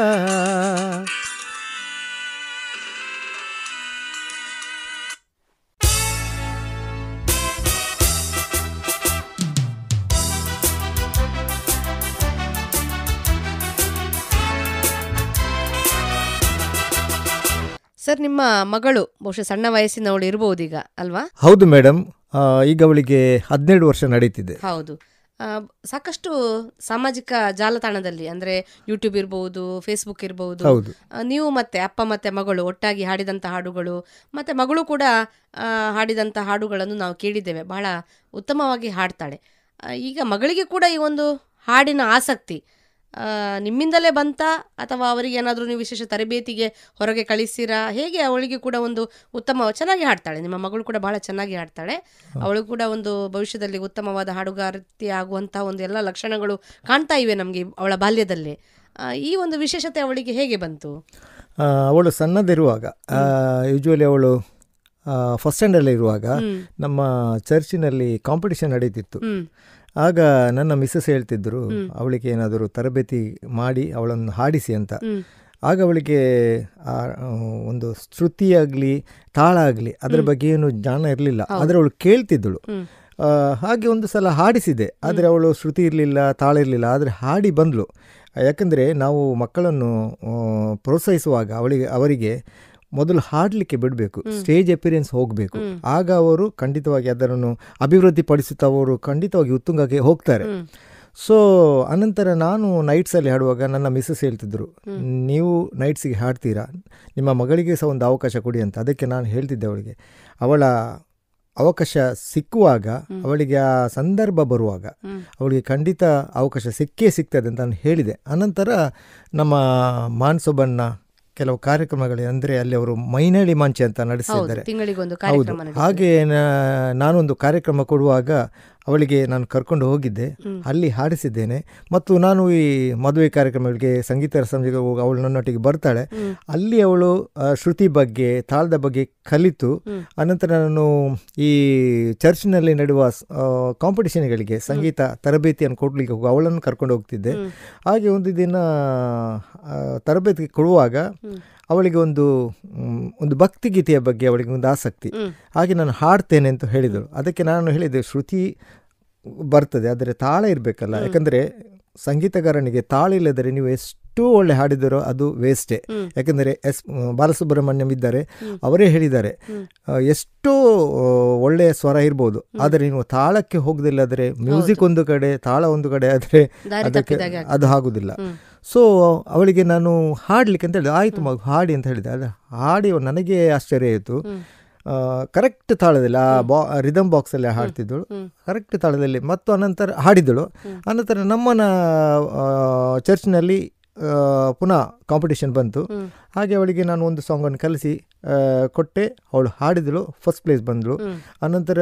ಸರ್ ನಿಮ್ಮ ಮಗಳು ಬಹುಶಃ ಸಣ್ಣ ವಯಸ್ಸಿನವಳು ಇರಬಹುದು ಈಗ ಅಲ್ವಾ ಹೌದು ಮೇಡಮ್ ಈಗ ಅವಳಿಗೆ ಹದಿನೇಳು ವರ್ಷ ನಡೀತಿದೆ ಹೌದು ಆ, ಸಾಕಷ್ಟು ಸಾಮಾಜಿಕ ಜಾಲತಾಣದಲ್ಲಿ ಅಂದ್ರೆ ಯೂಟ್ಯೂಬ್ ಇರಬಹುದು ಫೇಸ್ಬುಕ್ ಇರಬಹುದು ಹೌದು ನೀವು ಮತ್ತೆ ಅಪ್ಪ ಮತ್ತೆ ಮಗಳು ಒಟ್ಟಾಗಿ ಹಾಡಿದಂಥ ಹಾಡುಗಳು ಮತ್ತೆ ಮಗಳು ಕೂಡ ಆ, ಹಾಡಿದಂಥ ಹಾಡುಗಳನ್ನು ನಾವು ಕೇಳಿದ್ದೇವೆ ಬಹಳ ಉತ್ತಮವಾಗಿ ಹಾಡ್ತಾಳೆ ಆ, ಈಗ ಮಗಳಿಗೆ ಕೂಡ ಈ ಒಂದು ಹಾಡಿನ ಆಸಕ್ತಿ ಆ, ನಿಮ್ಮಿಂದಲೇ ಬಂತ ಅಥವಾ ಅವರಿಗೆ ಏನಾದರೂ ನೀವು ವಿಶೇಷ ತರಬೇತಿಗೆ ಹೊರಗೆ ಕಳಿಸ್ತೀರಾ ಹೇಗೆ ಅವಳಿಗೆ ಕೂಡ ಒಂದು ಉತ್ತಮ ಚೆನ್ನಾಗಿ ಹಾಡ್ತಾಳೆ ನಿಮ್ಮ ಮಗಳು ಕೂಡ ಬಹಳ ಚೆನ್ನಾಗಿ ಹಾಡ್ತಾಳೆ ಅವಳು ಕೂಡ ಒಂದು ಭವಿಷ್ಯದಲ್ಲಿ ಉತ್ತಮವಾದ ಹಾಡುಗಾರತಿ ಆಗುವಂತಹ ಒಂದು ಎಲ್ಲ ಲಕ್ಷಣಗಳು ಕಾಣ್ತಾ ಇವೆ ನಮಗೆ ಅವಳ ಬಾಲ್ಯದಲ್ಲೇ ಆ, ಈ ಒಂದು ವಿಶೇಷತೆ ಅವಳಿಗೆ ಹೇಗೆ ಬಂತು ಆ, ಅವಳು ಸಣ್ಣದಿರುವಾಗ ಯೂಶ್ವಲಿ ಅವಳು ಫಸ್ಟ್ ಸ್ಟ್ಯಾಂಡಲ್ಲಿ ಇರುವಾಗ ಹ್ಮ್ ನಮ್ಮ ಚರ್ಚಿನಲ್ಲಿ ಕಾಂಪಿಟಿಷನ್ ನಡೀತಿತ್ತು ಹ್ಮ್ ಆಗ ನನ್ನ ಮಿಸ್ಸಸ್ ಹೇಳ್ತಿದ್ರು ಅವಳಿಗೆ ಏನಾದರೂ ತರಬೇತಿ ಮಾಡಿ ಅವಳನ್ನು ಹಾಡಿಸಿ ಅಂತ ಹ್ಮ್ ಆಗ ಅವಳಿಗೆ ಆ, ಆ, ಒಂದು ಶ್ರುತಿ ಆಗಲಿ ತಾಳ ಆಗಲಿ ಅದರ ಬಗ್ಗೆ ಏನು ಜ್ಞಾನ ಇರಲಿಲ್ಲ ಆದರೆ ಅವಳು ಕೇಳ್ತಿದ್ದಳು ಹ್ಮ್ ಆ, ಹಾಗೆ ಒಂದು ಸಲ ಹಾಡಿಸಿದೆ ಆದರೆ ಅವಳು ಶ್ರುತಿ ಇರಲಿಲ್ಲ ತಾಳ ಇರಲಿಲ್ಲ ಆದರೆ ಹಾಡಿ ಬಂದಳು ಯಾಕಂದರೆ ನಾವು ಮಕ್ಕಳನ್ನು ಆ, ಪ್ರೋತ್ಸಾಹಿಸುವಾಗ ಅವಳಿಗೆ ಅವರಿಗೆ ಮೊದಲು ಹಾಡಲಿಕ್ಕೆ ಬಿಡಬೇಕು ಸ್ಟೇಜ್ ಅಪಿರಿಯನ್ಸ್ ಹೋಗಬೇಕು ಆಗ ಅವರು ಖಂಡಿತವಾಗಿ ಅದನ್ನು ಅಭಿವೃದ್ಧಿಪಡಿಸುತ್ತಾ ಅವರು ಖಂಡಿತವಾಗಿ ಉತ್ತುಂಗಕ್ಕೆ ಹೋಗ್ತಾರೆ ಹ್ಮ್ ಸೊ ಅನಂತರ ನಾನು ನೈಟ್ಸಲ್ಲಿ ಹಾಡುವಾಗ ನನ್ನ ಮಿಸ್ಸಸ್ ಹೇಳ್ತಿದ್ರು ನೀವು ನೈಟ್ಸಿಗೆ ಹಾಡ್ತೀರಾ ನಿಮ್ಮ ಮಗಳಿಗೆ ಸಹ ಒಂದು ಅವಕಾಶ ಕೊಡಿ ಅಂತ ಅದಕ್ಕೆ ನಾನು ಹೇಳ್ತಿದ್ದೆ ಅವಳಿಗೆ ಅವಳ ಅವಕಾಶ ಸಿಕ್ಕುವಾಗ ಅವಳಿಗೆ ಆ ಸಂದರ್ಭ ಬರುವಾಗ ಹ್ಮ್. ಅವಳಿಗೆ ಖಂಡಿತ ಅವಕಾಶ ಸಿಕ್ಕೇ ಸಿಗ್ತದೆ ಅಂತ ನಾನು ಹೇಳಿದೆ ಅನಂತರ ನಮ್ಮ ಮಾನ್ಸೊಬನ್ನ ಕೆಲವು ಕಾರ್ಯಕ್ರಮಗಳು ಅಂದರೆ ಅಲ್ಲಿ ಅವರು ಮೈನಳಿ ಮಂಚೆ ಅಂತ ಹೌದು ನಡೆಸಿದ್ದಾರೆ ತಿಂಗಳಿಗೊಂದು ಹೌದು ಕಾರ್ಯಕ್ರಮ ನಡೆಯುತ್ತೆ. ಹಾಗೆ ನಾ- ನಾನೊಂದು ಕಾರ್ಯಕ್ರಮ ಕೊಡುವಾಗ ಅವಳಿಗೆ ನಾನು ಕರ್ಕೊಂಡು ಹೋಗಿದ್ದೆ ಅಲ್ಲಿ ಹಾಡಿಸಿದ್ದೇನೆ ಮತ್ತು ನಾನು ಈ ಮದುವೆ ಕಾರ್ಯಕ್ರಮಗಳಿಗೆ ಸಂಗೀತ ಸಂಜೆಗೆ ಹೋಗಿ ಅವಳು ನನ್ನೊಟ್ಟಿಗೆ ಬರ್ತಾಳೆ ಹ್ಮ್. ಅಲ್ಲಿ ಅವಳು ಆ, ಶ್ರುತಿ ಬಗ್ಗೆ ತಾಳದ ಬಗ್ಗೆ ಕಲಿತು ಹ್ಮ್. ಅನಂತರ ನಾನು ಈ ಚರ್ಚ್ನಲ್ಲಿ ನಡೆಯುವ ಕಾಂಪಿಟಿಷನ್ಗಳಿಗೆ ಸಂಗೀತ ತರಬೇತಿಯನ್ನು ಕೊಡಲಿಕ್ಕೆ ಹೋಗಿ ಅವಳನ್ನು ಕರ್ಕೊಂಡು ಹೋಗ್ತಿದ್ದೆ ಹ್ಮ್. ಹಾಗೆ ಒಂದು ದಿನ ಆ, ತರಬೇತಿ ಕೊಡುವಾಗ ಹ್ಮ್. ಅವಳಿಗೆ ಒಂದು ಮ್, ಒಂದು ಭಕ್ತಿಗೀತೆಯ ಬಗ್ಗೆ ಅವಳಿಗೆ ಒಂದು ಆಸಕ್ತಿ ಹ್ಮ್. ಹಾಗೆ ನಾನು ಹಾಡ್ತೇನೆ ಅಂತ ಹೇಳಿದಳು ಅದಕ್ಕೆ ನಾನು ಹೇಳಿದೆ ಶ್ರುತಿ ಬರ್ತದೆ ಆದರೆ ತಾಳ ಇರಬೇಕಲ್ಲ ಯಾಕಂದರೆ ಸಂಗೀತಗಾರನಿಗೆ ತಾಳ ಇಲ್ಲದರೆ ನೀವು ಎಷ್ಟು ಒಳ್ಳೆ ಹಾಡಿದರೋ ಅದು ವೇಸ್ಟೇ ಹ್ಮ್. ಯಾಕಂದರೆ ಎಸ್ ಬಾಲಸುಬ್ರಹ್ಮಣ್ಯಂ ಇದ್ದಾರೆ ಅವರೇ ಹೇಳಿದ್ದಾರೆ ಹ್ಮ್. ಆ, ಎಷ್ಟೋ ಆ, ಒಳ್ಳೆಯ ಸ್ವರ ಇರ್ಬೋದು ಆದರೆ ನೀವು ತಾಳಕ್ಕೆ ಹೋಗದಿಲ್ಲಾದರೆ ಮ್ಯೂಸಿಕ್ ಒಂದು ಕಡೆ ತಾಳ ಒಂದು ಕಡೆ ಆದರೆ ದಾರಿ ಅದಕ್ಕೆ ತಪ್ಪಿದಾಗೆ ಅದು ಆಗುದಿಲ್ಲ ಹ್ಮ್. ಸೊ ಅವಳಿಗೆ ನಾನು ಹಾಡ್ಲಿಕ್ಕೆ ಅಂತ ಹೇಳಿದೆ ಆಯಿತು ಮಗು ಹಾಡಿ ಅಂತ ಹೇಳಿದೆ ಅಲ್ಲ ಹಾಡಿ ನನಗೆ ಆಶ್ಚರ್ಯ ಆಯಿತು ಹ್ಮ್. ಕರೆಕ್ಟ್ ತಾಳದಲ್ಲಿ ಆ ಬಾ ರಿದಮ್ ಬಾಕ್ಸಲ್ಲಿ ಹಾಡ್ತಿದ್ದಳು ಹ್ಮ್. ಕರೆಕ್ಟ್ ತಾಳದಲ್ಲಿ ಮತ್ತು ಅನಂತರ ಹಾಡಿದಳು ಅನಂತರ ನಮ್ಮನ ಆ, ಚರ್ಚ್ನಲ್ಲಿ ಆ, ಪುನಃ ಕಾಂಪಿಟಿಷನ್ ಬಂತು ಹ್ಮ್. ಹಾಗೆ ಅವಳಿಗೆ ನಾನು ಒಂದು ಸಾಂಗನ್ನು ಕಲಿಸಿ ಆ, ಕೊಟ್ಟೆ ಅವಳು ಹಾಡಿದಳು ಫಸ್ಟ್ ಪ್ಲೇಸ್ ಬಂದಳು ಹ್ಮ್. ಅನಂತರ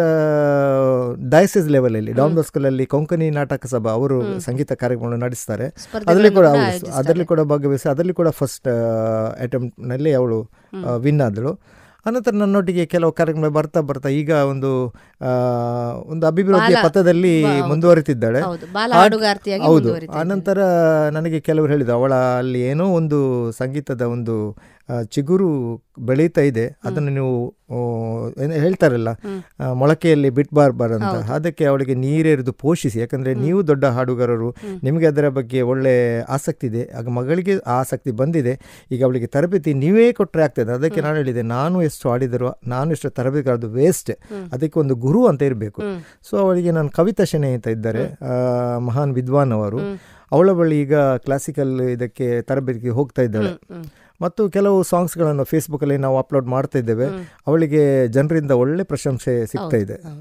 ಡಯಸಿಸ್ ಲೆವೆಲಲ್ಲಿ ಡಾನ್ ಬಾಸ್ಕಲಲ್ಲಿ ಕೊಂಕಣಿ ನಾಟಕ ಸಭಾ ಅವರು ಸಂಗೀತ ಕಾರ್ಯಕ್ರಮವನ್ನು ನಡೆಸ್ತಾರೆ ಸ್ಪರ್ಧೆಗಳನ್ನು ಅದರಲ್ಲಿ ಕೂಡ ಕೂಡ ಹೌದು, ಆಯೋಜಿಸ್ತಾರೆ. ಅದರಲ್ಲಿ ಕೂಡ ಭಾಗವಹಿಸಿ ಅದರಲ್ಲಿ ಕೂಡ ಫಸ್ಟ್ ಅಟೆಂಪ್ಟ್ನಲ್ಲಿ ಅವಳು ವಿನ್ ಆದಳು ಅನಂತರ ನನ್ನೊಟ್ಟಿಗೆ ಕೆಲವು ಕಾರ್ಯಕ್ರಮ ಬರ್ತಾ ಬರ್ತಾ ಈಗ ಒಂದು ಆ, ಒಂದು ಅಭಿವೃದ್ಧಿಯ ಬಾಲ- ಪಥದಲ್ಲಿ ಬಾ- ಹೌದು. ಮುಂದುವರಿತಿದ್ದಾಳೆ ಹೌದು ಬಾಲ ಹಾಡ್- ಹಾಡುಗಾರ್ತಿಯಾಗಿ ಹೌದು ಮುಂದುವರಿತಾ ಇದ್ದಾಳೆ. ಅನಂತರ ನನಗೆ ಕೆಲವರು ಹೇಳಿದ್ರು ಅವಳ ಅಲ್ಲಿ ಏನೋ ಒಂದು ಸಂಗೀತದ ಒಂದು ಆ, ಚಿಗುರು ಬೆಳೀತಾ ಇದೆ ಅದನ್ನು ನೀವು ಆ, ಏನು ಹೇಳ್ತಾರಲ್ಲ ಹ್ಮ್. ಆ, ಮೊಳಕೆಯಲ್ಲಿ ಬಿಟ್ಬಾರ್ಬಾರ್ ಅಂತ ಅದಕ್ಕೆ ಅವಳಿಗೆ ನೀರೆರೆದು ಪೋಷಿಸಿ ಯಾಕಂದ್ರೆ ನೀವು ದೊಡ್ಡ ಹಾಡುಗಾರರು ನಿಮಗೆ ಅದರ ಬಗ್ಗೆ ಒಳ್ಳೆ ಆಸಕ್ತಿ ಇದೆ ಆಗ ಮಗಳಿಗೆ ಆ ಆಸಕ್ತಿ ಬಂದಿದೆ ಈಗ ಅವಳಿಗೆ ತರಬೇತಿ ನೀವೇ ಕೊಟ್ಟರೆ ಆಗ್ತದೆ ಅದಕ್ಕೆ ನಾನು ಹೇಳಿದೆ ನಾನು ಎಷ್ಟು ಆಡಿದರೂ ನಾನು ಎಷ್ಟು ತರಬೇತಿ ಅದು ವೇಸ್ಟ್ ಅದಕ್ಕೆ ಒಂದು ಗುರು ಅಂತ ಇರಬೇಕು ಹ್ಮ್. ಸೊ ಅವಳಿಗೆ ನಾನು ಕವಿತಾ ಶೆಣೆ ಅಂತ ಇದ್ದಾರೆ ಆ, ಮಹಾನ್ ವಿದ್ವಾನ್ ಅವರು ಅವಳ ಬಳಿ ಈಗ ಕ್ಲಾಸಿಕಲ್ ಇದಕ್ಕೆ ತರಬೇತಿಗೆ ಹೋಗ್ತಾ ಇದ್ದಾಳೆ ಹ್ಮ್. ಮತ್ತು ಕೆಲವು ಸಾಂಗ್ಸ್ಗಳನ್ನು ಫೇಸ್ಬುಕ್ಕಲ್ಲಿ ನಾವು ಅಪ್ಲೋಡ್ ಮಾಡ್ತಾ ಇದ್ದೇವೆ ಅವಳಿಗೆ ಜನರಿಂದ ಒಳ್ಳೆ ಪ್ರಶಂಸೆ ಸಿಗ್ತಾ ಇದೆ ಹೌದು.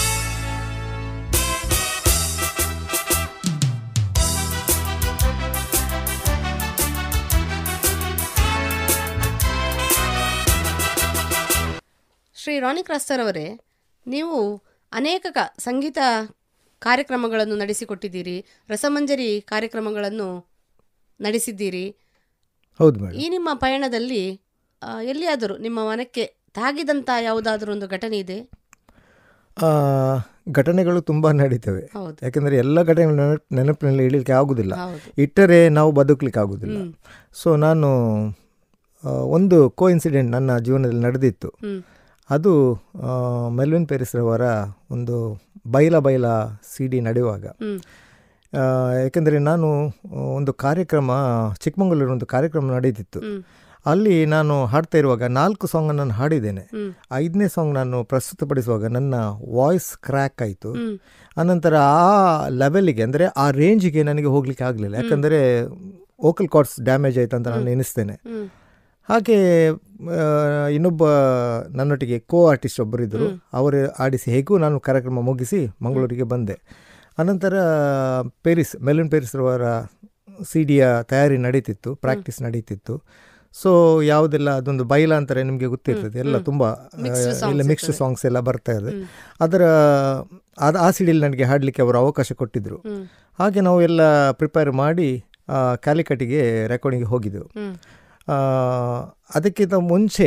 ಶ್ರೀ ರಾನಿ ಕ್ರಾಸ್ತರ್ ಅವರೇ ನೀವು ಅನೇಕ ಕ- ಸಂಗೀತ ಕಾರ್ಯಕ್ರಮಗಳನ್ನು ನಡೆಸಿಕೊಟ್ಟಿದ್ದೀರಿ ರಸಮಂಜರಿ ಕಾರ್ಯಕ್ರಮಗಳನ್ನು ನಡೆಸಿದ್ದೀರಿ ಹೌದು ಮೇಡಮ್ ಈ ನಿಮ್ಮ ಪಯಣದಲ್ಲಿ ಆ, ಎಲ್ಲಿಯಾದರೂ ನಿಮ್ಮ ಮನಕ್ಕೆ ತಾಗಿದಂಥ ಯಾವುದಾದ್ರೂ ಒಂದು ಘಟನೆ ಇದೆ ಆ, ಘಟನೆಗಳು ತುಂಬ ನಡೀತವೆ ಹೌದು ಯಾಕೆಂದರೆ ಎಲ್ಲ ಘಟನೆಗಳು ನೆನಪ್- ನೆನಪಿನಲ್ಲಿ ಇಡಲಿಕ್ಕೆ ಆಗುವುದಿಲ್ಲ ಹೌದು ಇಟ್ಟರೆ ನಾವು ಬದುಕಲಿಕ್ಕೆ ಆಗುವುದಿಲ್ಲ ಹ್ಮ್. ಸೊ ನಾನು ಆ, ಒಂದು ಕೋ ಇನ್ಸಿಡೆಂಟ್ ನನ್ನ ಜೀವನದಲ್ಲಿ ನಡೆದಿತ್ತು ಹ್ಮ್ ಅದು ಆ, ಮೆಲ್ವಿನ್ ಪೆರಿಸ್ರವರ ಒಂದು ಬೈಲ ಬೈಲ ಸಿ ಡಿ ನಡೆಯುವಾಗ ಹ್ಮ್ ಆ, ಯಾಕೆಂದರೆ ನಾನು ಆ, ಒಂದು ಕಾರ್ಯಕ್ರಮ ಚಿಕ್ಕಮಗಳೂರು ಒಂದು ಕಾರ್ಯಕ್ರಮ ನಡೀತಿತ್ತು ಹ್ಮ್ ಅಲ್ಲಿ ನಾನು ಹಾಡ್ತಾ ಇರುವಾಗ ನಾಲ್ಕು ಸಾಂಗ್ ನಾನು ಹಾಡಿದ್ದೇನೆ ಹ್ಮ್ ಐದನೇ ಸಾಂಗ್ ನಾನು ಪ್ರಸ್ತುತಪಡಿಸುವಾಗ ನನ್ನ ವಾಯ್ಸ್ ಕ್ರ್ಯಾಕ್ ಆಯಿತು ಹ್ಮ್ ಅನಂತರ ಆ ಲೆವೆಲಿಗೆ ಅಂದರೆ ಆ ರೇಂಜಿಗೆ ನನಗೆ ಹೋಗಲಿಕ್ಕೆ ಆಗಲಿಲ್ಲ ಯಾಕಂದರೆ ವೋಕಲ್ ಕಾರ್ಡ್ಸ್ ಡ್ಯಾಮೇಜ್ ಆಯಿತು ಅಂತ ನಾನು ಎನಿಸ್ತೇನೆ ಹ್ಮ್ ಹಾಗೆ ಆ, ಇನ್ನೊಬ್ಬ ನನ್ನೊಟ್ಟಿಗೆ ಕೋ ಆರ್ಟಿಸ್ಟ್ ಒಬ್ಬರಿದ್ದರು ಅವರು ಆಡಿಸಿ ಹೇಗೂ ನಾನು ಕಾರ್ಯಕ್ರಮ ಮುಗಿಸಿ ಮಂಗಳೂರಿಗೆ ಬಂದೆ ಅನಂತರ ಪೇರಿಸ್ ಮೆಲನ್ ಪೇರಿಸ್ರವರ ಸಿ ಡಿಯ ತಯಾರಿ ನಡೀತಿತ್ತು ಪ್ರಾಕ್ಟೀಸ್ ನಡೀತಿತ್ತು ಸೊ ಯಾವುದೆಲ್ಲ ಅದೊಂದು ಬೈಲ ಅಂತಾರೆ ನಿಮಗೆ ಗೊತ್ತಿರ್ತದೆ ಎಲ್ಲ ತುಂಬ ಇಲ್ಲ ಮಿಕ್ಸ್ಡ್ ಸಾಂಗ್ಸ್ ಎಲ್ಲ ಬರ್ತಾ ಇದೆ ಅದರ ಅದು ಆ ಸಿಡಿಯಲ್ಲಿ ನನಗೆ ಹಾಡಲಿಕ್ಕೆ ಅವರು ಅವಕಾಶ ಕೊಟ್ಟಿದ್ದರು ಹ್ಮ್ ಹಾಗೆ ನಾವು ಎಲ್ಲ ಪ್ರಿಪೇರ್ ಮಾಡಿ ಆ, ಕ್ಯಾಲಿಕಟಿಗೆ ರೆಕಾರ್ಡಿಂಗ್ಗೆ ಹೋಗಿದ್ದೆವು ಹ್ಮ್ ಆ, ಅದಕ್ಕಿಂತ ಮುಂಚೆ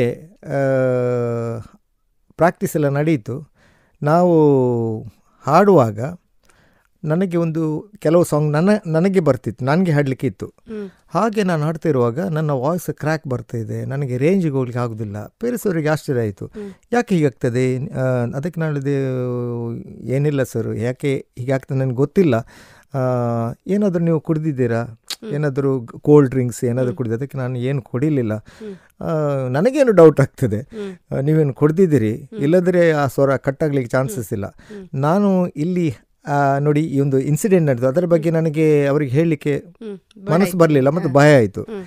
ಪ್ರಾಕ್ಟೀಸ್ ಎಲ್ಲ ನಡೆಯಿತು ನಾವು ಹಾಡುವಾಗ ನನಗೆ ಒಂದು ಕೆಲವು ಸಾಂಗ್ ನನ್ನ ನನಗೆ ಬರ್ತಿತ್ತು ನನಗೆ ಹಾಡಲಿಕ್ಕೆ ಇತ್ತು ಹ್ಮ್ ಹಾಗೆ ನಾನು ಹಾಡ್ತಾ ಇರುವಾಗ ನನ್ನ ವಾಯ್ಸ್ ಕ್ರ್ಯಾಕ್ ಬರ್ತಾ ಇದೆ ನನಗೆ ರೇಂಜಿಗೆ ಹೋಗ್ಲಿಕ್ಕೆ ಆಗೋದಿಲ್ಲ ಪೇರಿಸೋರಿಗೆ ಆಶ್ಚರ್ಯ ಆಯಿತು ಯಾಕೆ ಹೀಗಾಗ್ತದೆ ಆ, ಅದಕ್ಕೆ ನಾನು ಹೇಳಿದೆ ಏನಿಲ್ಲ ಸರ್ ಯಾಕೆ ಹೀಗಾಗ್ತದೆ ನನಗೆ ಗೊತ್ತಿಲ್ಲ ಏನಾದರೂ ನೀವು ಕುಡಿದಿದ್ದೀರಾ ಏನಾದರೂ ಕೋಲ್ಡ್ ಡ್ರಿಂಕ್ಸ್ ಏನಾದರೂ ಕುಡಿದ ಅದಕ್ಕೆ ನಾನು ಏನು ಕುಡಿಲಿಲ್ಲ ಆ, ನನಗೇನು ಡೌಟ್ ಆಗ್ತದೆ ಆ, ನೀವೇನು ಕುಡ್ದಿದ್ದೀರಿ ಇಲ್ಲದ್ರೆ ಆ ಸ್ವರ ಕಟ್ಟಾಗ್ಲಿಕ್ಕೆ ಚಾನ್ಸಸ್ ಇಲ್ಲ ನಾನು ಇಲ್ಲಿ ಆ, ನೋಡಿ ಈ ಒಂದು ಇನ್ಸಿಡೆಂಟ್ ನಡೆದು ಅದರ ಬಗ್ಗೆ ನನಗೆ ಅವರಿಗೆ ಹೇಳಲಿಕ್ಕೆ ಹ್ಮ್ ಮನಸ್ಸು ಬರಲಿಲ್ಲ ಮತ್ತು ಭಯ ಆಯಿತು ಹ್ಮ್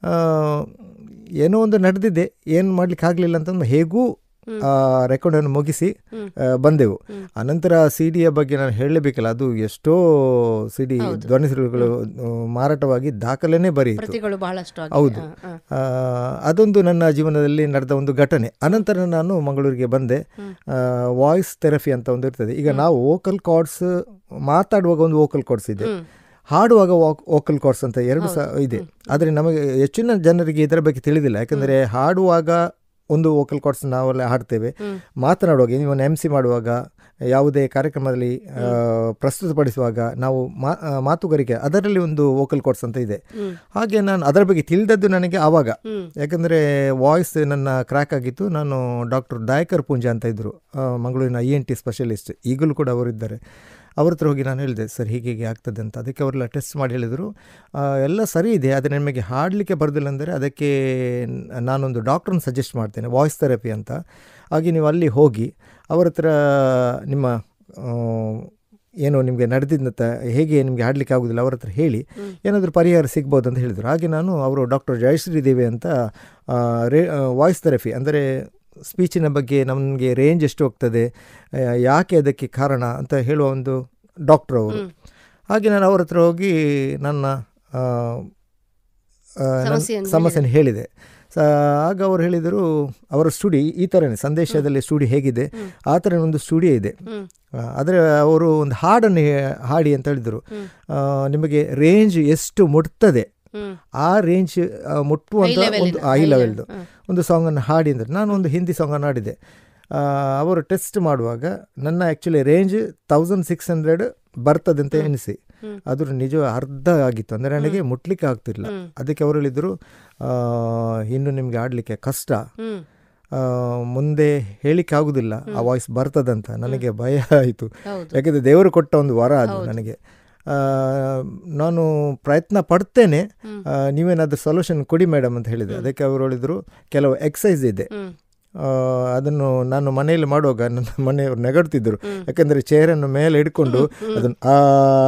ಏನೋ ಒಂದು ನಡೆದಿದೆ ಏನು ಮಾಡ್ಲಿಕ್ಕೆ ಆಗಲಿಲ್ಲ ಅಂತಂದು ಹೇಗೂ ರೆಕಾರ್ಡನ್ನು ಮುಗಿಸಿ ಆ, ಬಂದೆವು ಅನಂತರ ಸಿ ಡಿಯ ಬಗ್ಗೆ ನಾನು ಹೇಳಲೇಬೇಕಲ್ಲ ಅದು ಎಷ್ಟೋ ಸಿ ಡಿ ಧ್ವನಿಸುರುಗಳು ಆ, ಮಾರಾಟವಾಗಿ ದಾಖಲೆನೇ ಬರೆಯಿತು ಪ್ರತಿಗಳು ಬಹಳಷ್ಟು ಆಗಿದೆ. ಹೌದು ಆ, ಆ. ಆ, ಅದೊಂದು ನನ್ನ ಜೀವನದಲ್ಲಿ ನಡೆದ ಒಂದು ಘಟನೆ ಅನಂತರ ನಾನು ಮಂಗಳೂರಿಗೆ ಬಂದೆ ವಾಯ್ಸ್ ಥೆರಪಿ ಅಂತ ಒಂದು ಇರ್ತದೆ ಈಗ ನಾವು ವೋಕಲ್ ಕಾರ್ಡ್ಸ್ ಮಾತಾಡುವಾಗ ಒಂದು ವೋಕಲ್ ಕಾರ್ಡ್ಸ್ ಇದೆ ಹ್ಮ್. ಹಾಡುವಾಗ ವೋಕಲ್ ಕಾರ್ಡ್ಸ್ ಅಂತ ಎರಡು ಸಹ ಇದೆ ಆದರೆ ನಮಗೆ ಹೆಚ್ಚಿನ ಜನರಿಗೆ ಇದರ ಬಗ್ಗೆ ತಿಳಿದಿಲ್ಲ ಯಾಕಂದರೆ ಹಾಡುವಾಗ ಒಂದು ವೋಕಲ್ ಕಾರ್ಡ್ಸ್ ನಾವೆಲ್ಲ ಹಾಡ್ತೇವೆ ಮಾತನಾಡುವಾಗ ನೀವು ಎಮ್ ಸಿ ಮಾಡುವಾಗ ಯಾವುದೇ ಕಾರ್ಯಕ್ರಮದಲ್ಲಿ ಆ, ಪ್ರಸ್ತುತಪಡಿಸುವಾಗ ನಾವು ಮಾ ಆ, ಮಾತುಗಾರಿಕೆ ಅದರಲ್ಲಿ ಒಂದು ವೋಕಲ್ ಕಾರ್ಡ್ಸ್ ಅಂತ ಇದೆ ಹಾಗೆ ನಾನು ಅದರ ಬಗ್ಗೆ ತಿಳಿದದ್ದು ನನಗೆ ಆವಾಗ ಹ್ಮ್. ಯಾಕಂದರೆ ವಾಯ್ಸ್ ನನ್ನ ಕ್ರ್ಯಾಕ್ ಆಗಿತ್ತು ನಾನು ಡಾಕ್ಟರ್ ದಾಯಕರ್ ಪೂಂಜಾ ಅಂತ ಇದ್ದರು ಮಂಗಳೂರಿನ ಇ ಎನ್ ಟಿ ಸ್ಪೆಷಲಿಸ್ಟ್ ಈಗಲೂ ಕೂಡ ಅವರಿದ್ದಾರೆ ಅವ್ರ ಹತ್ರ ಹೋಗಿ ನಾನು ಹೇಳಿದೆ ಸರ್ ಹೀಗೆ ಹೀಗೆ ಆಗ್ತದೆ ಅಂತ ಅದಕ್ಕೆ ಅವರೆಲ್ಲ ಟೆಸ್ಟ್ ಮಾಡಿ ಹೇಳಿದರು ಆ, ಎಲ್ಲ ಸರಿ ಇದೆ ಆದರೆ ನಿಮಗೆ ಹಾಡಲಿಕ್ಕೆ ಬರೋದಿಲ್ಲ ಅಂದರೆ ಅದಕ್ಕೆ ನ- ನಾನೊಂದು ಡಾಕ್ಟ್ರನ್ನ ಸಜೆಸ್ಟ್ ಮಾಡ್ತೇನೆ ವಾಯ್ಸ್ ಥೆರಪಿ ಅಂತ ಹಾಗೆ ನೀವು ಅಲ್ಲಿ ಹೋಗಿ ಅವ್ರ ಹತ್ರ ನಿಮ್ಮ ಆ, ಏನು ನಿಮಗೆ ನಡೆದಿದ್ದಂತ ಹೇಗೆ ನಿಮಗೆ ಹಾಡಲಿಕ್ಕೆ ಆಗೋದಿಲ್ಲ ಅವ್ರ ಹತ್ರ ಹೇಳಿ ಏನಾದರೂ ಪರಿಹಾರ ಸಿಗ್ಬೋದು ಅಂತ ಹೇಳಿದರು ಹಾಗೆ ನಾನು ಅವರು ಡಾಕ್ಟರ್ ಜಯಶ್ರೀ ದೇವಿ ಅಂತ ಆ, ರೇ ವಾಯ್ಸ್ ಥೆರಪಿ ಅಂದರೆ ಸ್ಪೀಚಿನ ಬಗ್ಗೆ ನಮಗೆ ರೇಂಜ್ ಎಷ್ಟು ಹೋಗ್ತದೆ ಆ, ಯಾಕೆ ಅದಕ್ಕೆ ಕಾರಣ ಅಂತ ಹೇಳುವ ಒಂದು ಡಾಕ್ಟ್ರ್ ಅವರು ಹಾಗೆ ನಾನು ಅವ್ರ ಹತ್ರ ಹೋಗಿ ನನ್ನ ಆ, ಆ, ನನ್ನ ಸಮಸ್ಯೆಯನ್ನು ಸಮಸ್ಯೆಯನ್ನು ಹೇಳಿದೆ ಸ ಆಗ ಅವರು ಹೇಳಿದರು ಅವರ ಸ್ಟುಡಿ ಈ ಥರನೇ ಸಂದೇಶದಲ್ಲಿ ಸ್ಟುಡಿ ಹೇಗಿದೆ ಆ ಥರ ಒಂದು ಸ್ಟುಡಿಯೋ ಇದೆ ಹ್ಮ್. ಆದರೆ ಅವರು ಒಂದು ಹಾಡನ್ನು ಹೇ- ಹಾಡಿ ಅಂತ ಹೇಳಿದರು ಆ, ನಿಮಗೆ ರೇಂಜ್ ಎಷ್ಟು ಮುಟ್ತದೆ ಹ್ಮ್. ಆ ರೇಂಜ್ ಮುಟ್ಟುವಂಥ level ಒಂದು ನ, ಐ high ಲೆವೆಲ್ದು level, ಒಂದು ಸಾಂಗನ್ನು ಹಾಡಿ ಅಂದರೆ ನಾನು ಒಂದು ಹಿಂದಿ ಸಾಂಗನ್ನು ಹಾಡಿದೆ ಆ, ಅವರು ಟೆಸ್ಟ್ ಮಾಡುವಾಗ ನನ್ನ actually range thousand six hundred ಬರ್ತದೆ ಅಂತ ಎನಿಸಿ ಅದ್ರ ನಿಜ ಅರ್ಧ ಆಗಿತ್ತು ಅಂದರೆ ನನಗೆ ಮುಟ್ಲಿಕ್ಕೆ ಆಗ್ತಿಲ್ಲ ಅದಕ್ಕೆ ಅವರು ಹೇಳಿದರು ಆ, ಇನ್ನು ನಿಮಗೆ ಆಡಲಿಕ್ಕೆ ಕಷ್ಟ ಹ್ಮ್. ಆ, ಮುಂದೆ ಹೇಳಿಕ್ಕೆ ಆಗುದಿಲ್ಲ ಆ ವಾಯ್ಸ್ ಬರ್ತದಂತ ನನಗೆ ಭಯ ಆಯಿತು ಹೌದು ಯಾಕೆಂದರೆ ದೇವರು ಕೊಟ್ಟ ಒಂದು ವರ ಅದು ನನಗೆ ಆ, ನಾನು ಪ್ರಯತ್ನ ಪಡ್ತೇನೆ ಆ, ನೀವೇನಾದ್ರೂ ಸೊಲ್ಯೂಷನ್ ಕೊಡಿ ಮೇಡಮ್ ಅಂತ ಹೇಳಿದೆ ಅದಕ್ಕೆ ಅವರು ಹೇಳಿದರು ಕೆಲವು ಎಕ್ಸಸೈಸ್ ಇದೆ ಹ್ಮ್. ಆ, ಅದನ್ನು ನಾನು ಮನೆಯಲ್ಲಿ ಮಾಡುವಾಗ ನನ್ನ ಮನೆಯವರು ನೆಗಡ್ತಿದ್ದರು ಯಾಕೆಂದರೆ ಚೇರನ್ನು ಮೇಲೆ ಹಿಡ್ಕೊಂಡು ಅದನ್ನು ಆ